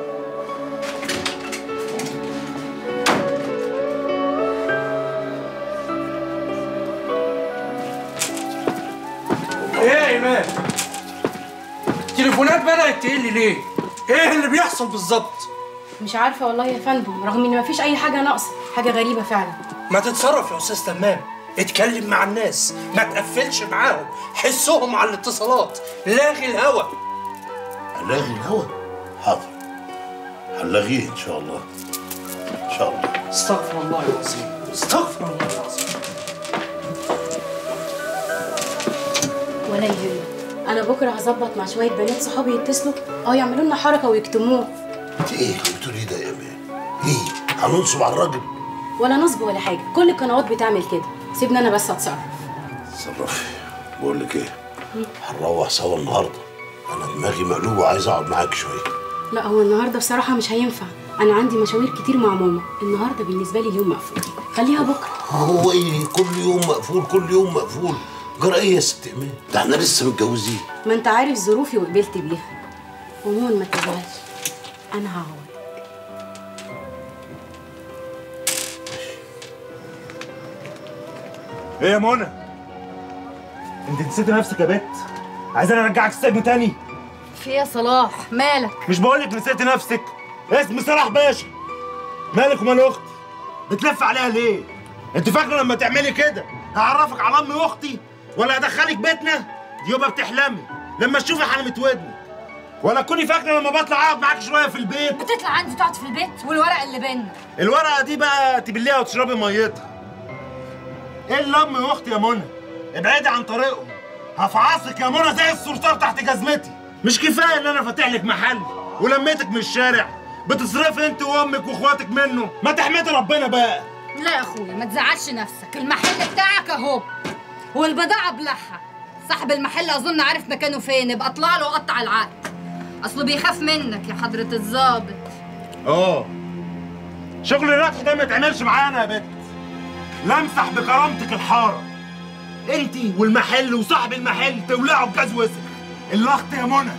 ايه يا ايمان التليفونات بدات تقل ليه ايه اللي بيحصل بالظبط مش عارفه والله يا فندم رغم ان مفيش اي حاجه ناقصه حاجه غريبه فعلا ما تتصرف يا استاذ تمام اتكلم مع الناس ما تقفلش معاهم حسهم على الاتصالات لاغي الهوا هنلاغي الهوا حاضر هنلاغيه ان شاء الله ان شاء الله استغفر الله العظيم استغفر الله العظيم ولا يهمك انا بكره هظبط مع شويه بنات صحابي يتصلوا اه يعملوا لنا حركه ويكتموه انت ايه بتقول ايه ده يا مان ايه هننصب على الراجل ولا نصب ولا حاجه كل القنوات بتعمل كده سيبني انا بس اتصرف صرفي بقول لك ايه هنروح سوا النهارده انا دماغي مقلوبه وعايز اقعد معاك شويه لا هو النهارده بصراحه مش هينفع انا عندي مشاوير كتير مع ماما النهارده بالنسبه لي اليوم مقفول خليها بكره هو ايه كل يوم مقفول كل يوم مقفول جرى ايه يا ست ايمان ده احنا لسه متجوزين ما انت عارف ظروفي وقبلت بيها عموما ما تزعلش انا هعوض ايه يا منى انت نسيتي نفسك يا بت عايزاني ارجعك السجن تاني في ايه يا صلاح مالك مش بقولك نسيتي نفسك اسمي صلاح باشا مالك ومال اختي بتلف عليها ليه انت فاكره لما تعملي كده هعرفك على امي واختي ولا هدخلك بيتنا دي يبقى بتحلمي لما تشوفي حلمة ودنك ولا تكوني فاكره لما بطلع اقعد معاك شويه في البيت بتطلع عندي تقعد في البيت والورق اللي بينا الورقه دي بقى تبليها وتشربي ميتها ايه اللي امي واختي يا منى ابعدي عن طريقهم هفعصك يا منى زي الصرصار تحت جزمتي مش كفايه ان انا فاتح لك محل ولميتك من الشارع بتصرفي انت وامك واخواتك منه ما تحمدي ربنا بقى لا يا اخويا ما تزعلش نفسك المحل بتاعك اهو والبضاعه بلحها صاحب المحل اظن عارف مكانه فين يبقى اطلع له وقطع العقد اصله بيخاف منك يا حضره الظابط اه شغل الربح ده ما يتعملش معانا يا بت لمسح بكرامتك الحاره انت والمحل وصاحب المحل تولعوا بجاز وسخ اللخط يا منى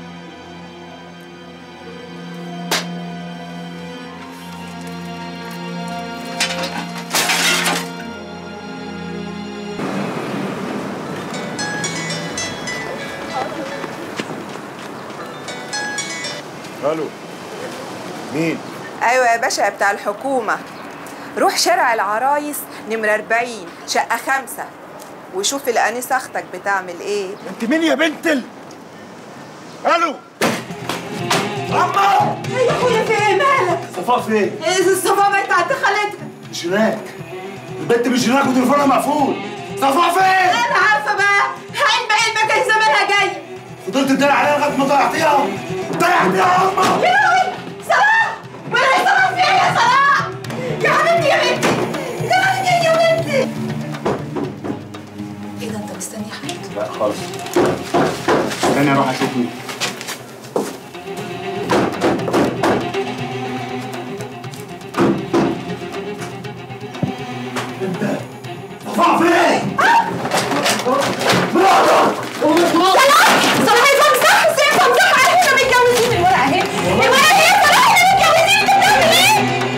الو مين ايوه يا باشا يا بتاع الحكومه روح شارع العرايس نمرة 40 شقة خمسة وشوف الأنسة أختك بتعمل إيه انت مين يا بنت ال... الو اما ايه يا اخويا في ايه مالك؟ صفاء فين؟ الصفا بقت عند خالتها مش هناك البنت مش هناك وتليفونها مقفول صفاء فين؟ انا عارفه بقى حلم حلمك جاي زمانها جاي فضلت تدلع عليها لغايه ما ضيعتيها ضيعتيها يا اما يا لهوي صلاح ولا يا صلاح في ايه يا صلاح؟ يا حبيبتي يا بنتي يا حبيبتي يا بنتي إيه ده أنت مستني حد؟ لا خالص استني اروح اشوف مين صفاء فين؟ صلاح صلاح يفهم صح يفهم صح احنا متجوزين الورقه اهي الورقه اهي يا صلاح احنا متجوزين انت بتعمل ايه؟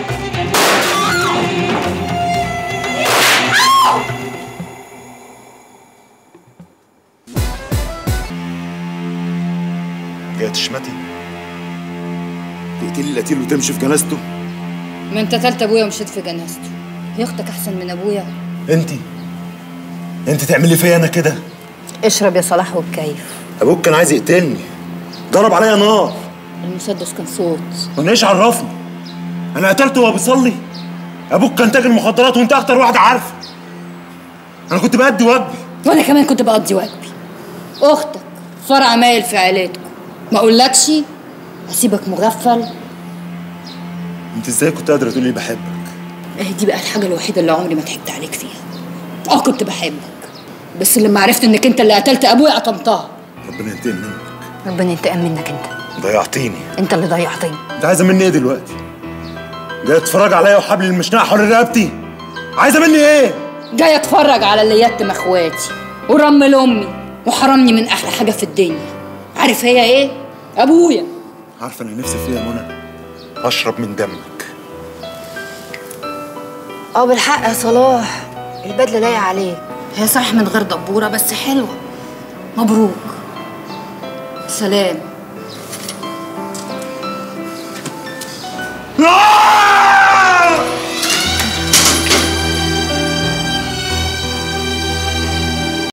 جاي تشمتي تقتلي القتيل وتمشي في جنازته ما انت تالت ابويا ومشيت في جنازته هي اختك احسن من ابويا انت انت تعملي فيا انا كده اشرب يا صلاح والكيف ابوك كان عايز يقتلني ضرب عليا نار المسدس كان صوت وانا ايش عرفني انا قتلته وهو بيصلي ابوك كان تاجر مخدرات وانت اكتر واحده عارفه انا كنت بأدي واجبي وانا كمان كنت بقضي واجبي اختك فرع مايل في عيلتكم ما اقولكش هسيبك مغفل انت ازاي كنت قادره تقولي بحبك اهي دي بقى الحاجه الوحيده اللي عمري ما ضحكت عليك فيها اه كنت بحبك بس لما عرفت انك انت اللي قتلت ابويا قطمتها ربنا ينتقم منك ربنا ينتقم منك انت ضيعتيني انت اللي ضيعتني انت عايزه مني ايه دلوقتي جاي تتفرج عليا وحبل المشنقه حول رقبتي عايزه مني ايه جاي اتفرج على اللي يتم اخواتي ورمل امي وحرمني من احلى حاجه في الدنيا عارف هي ايه ابويا عارفه انا نفسي فيها يا منى اشرب من دمك اه بالحق يا صلاح البدله لايقه عليك هي صح من غير دبوره بس حلوه مبروك سلام آه!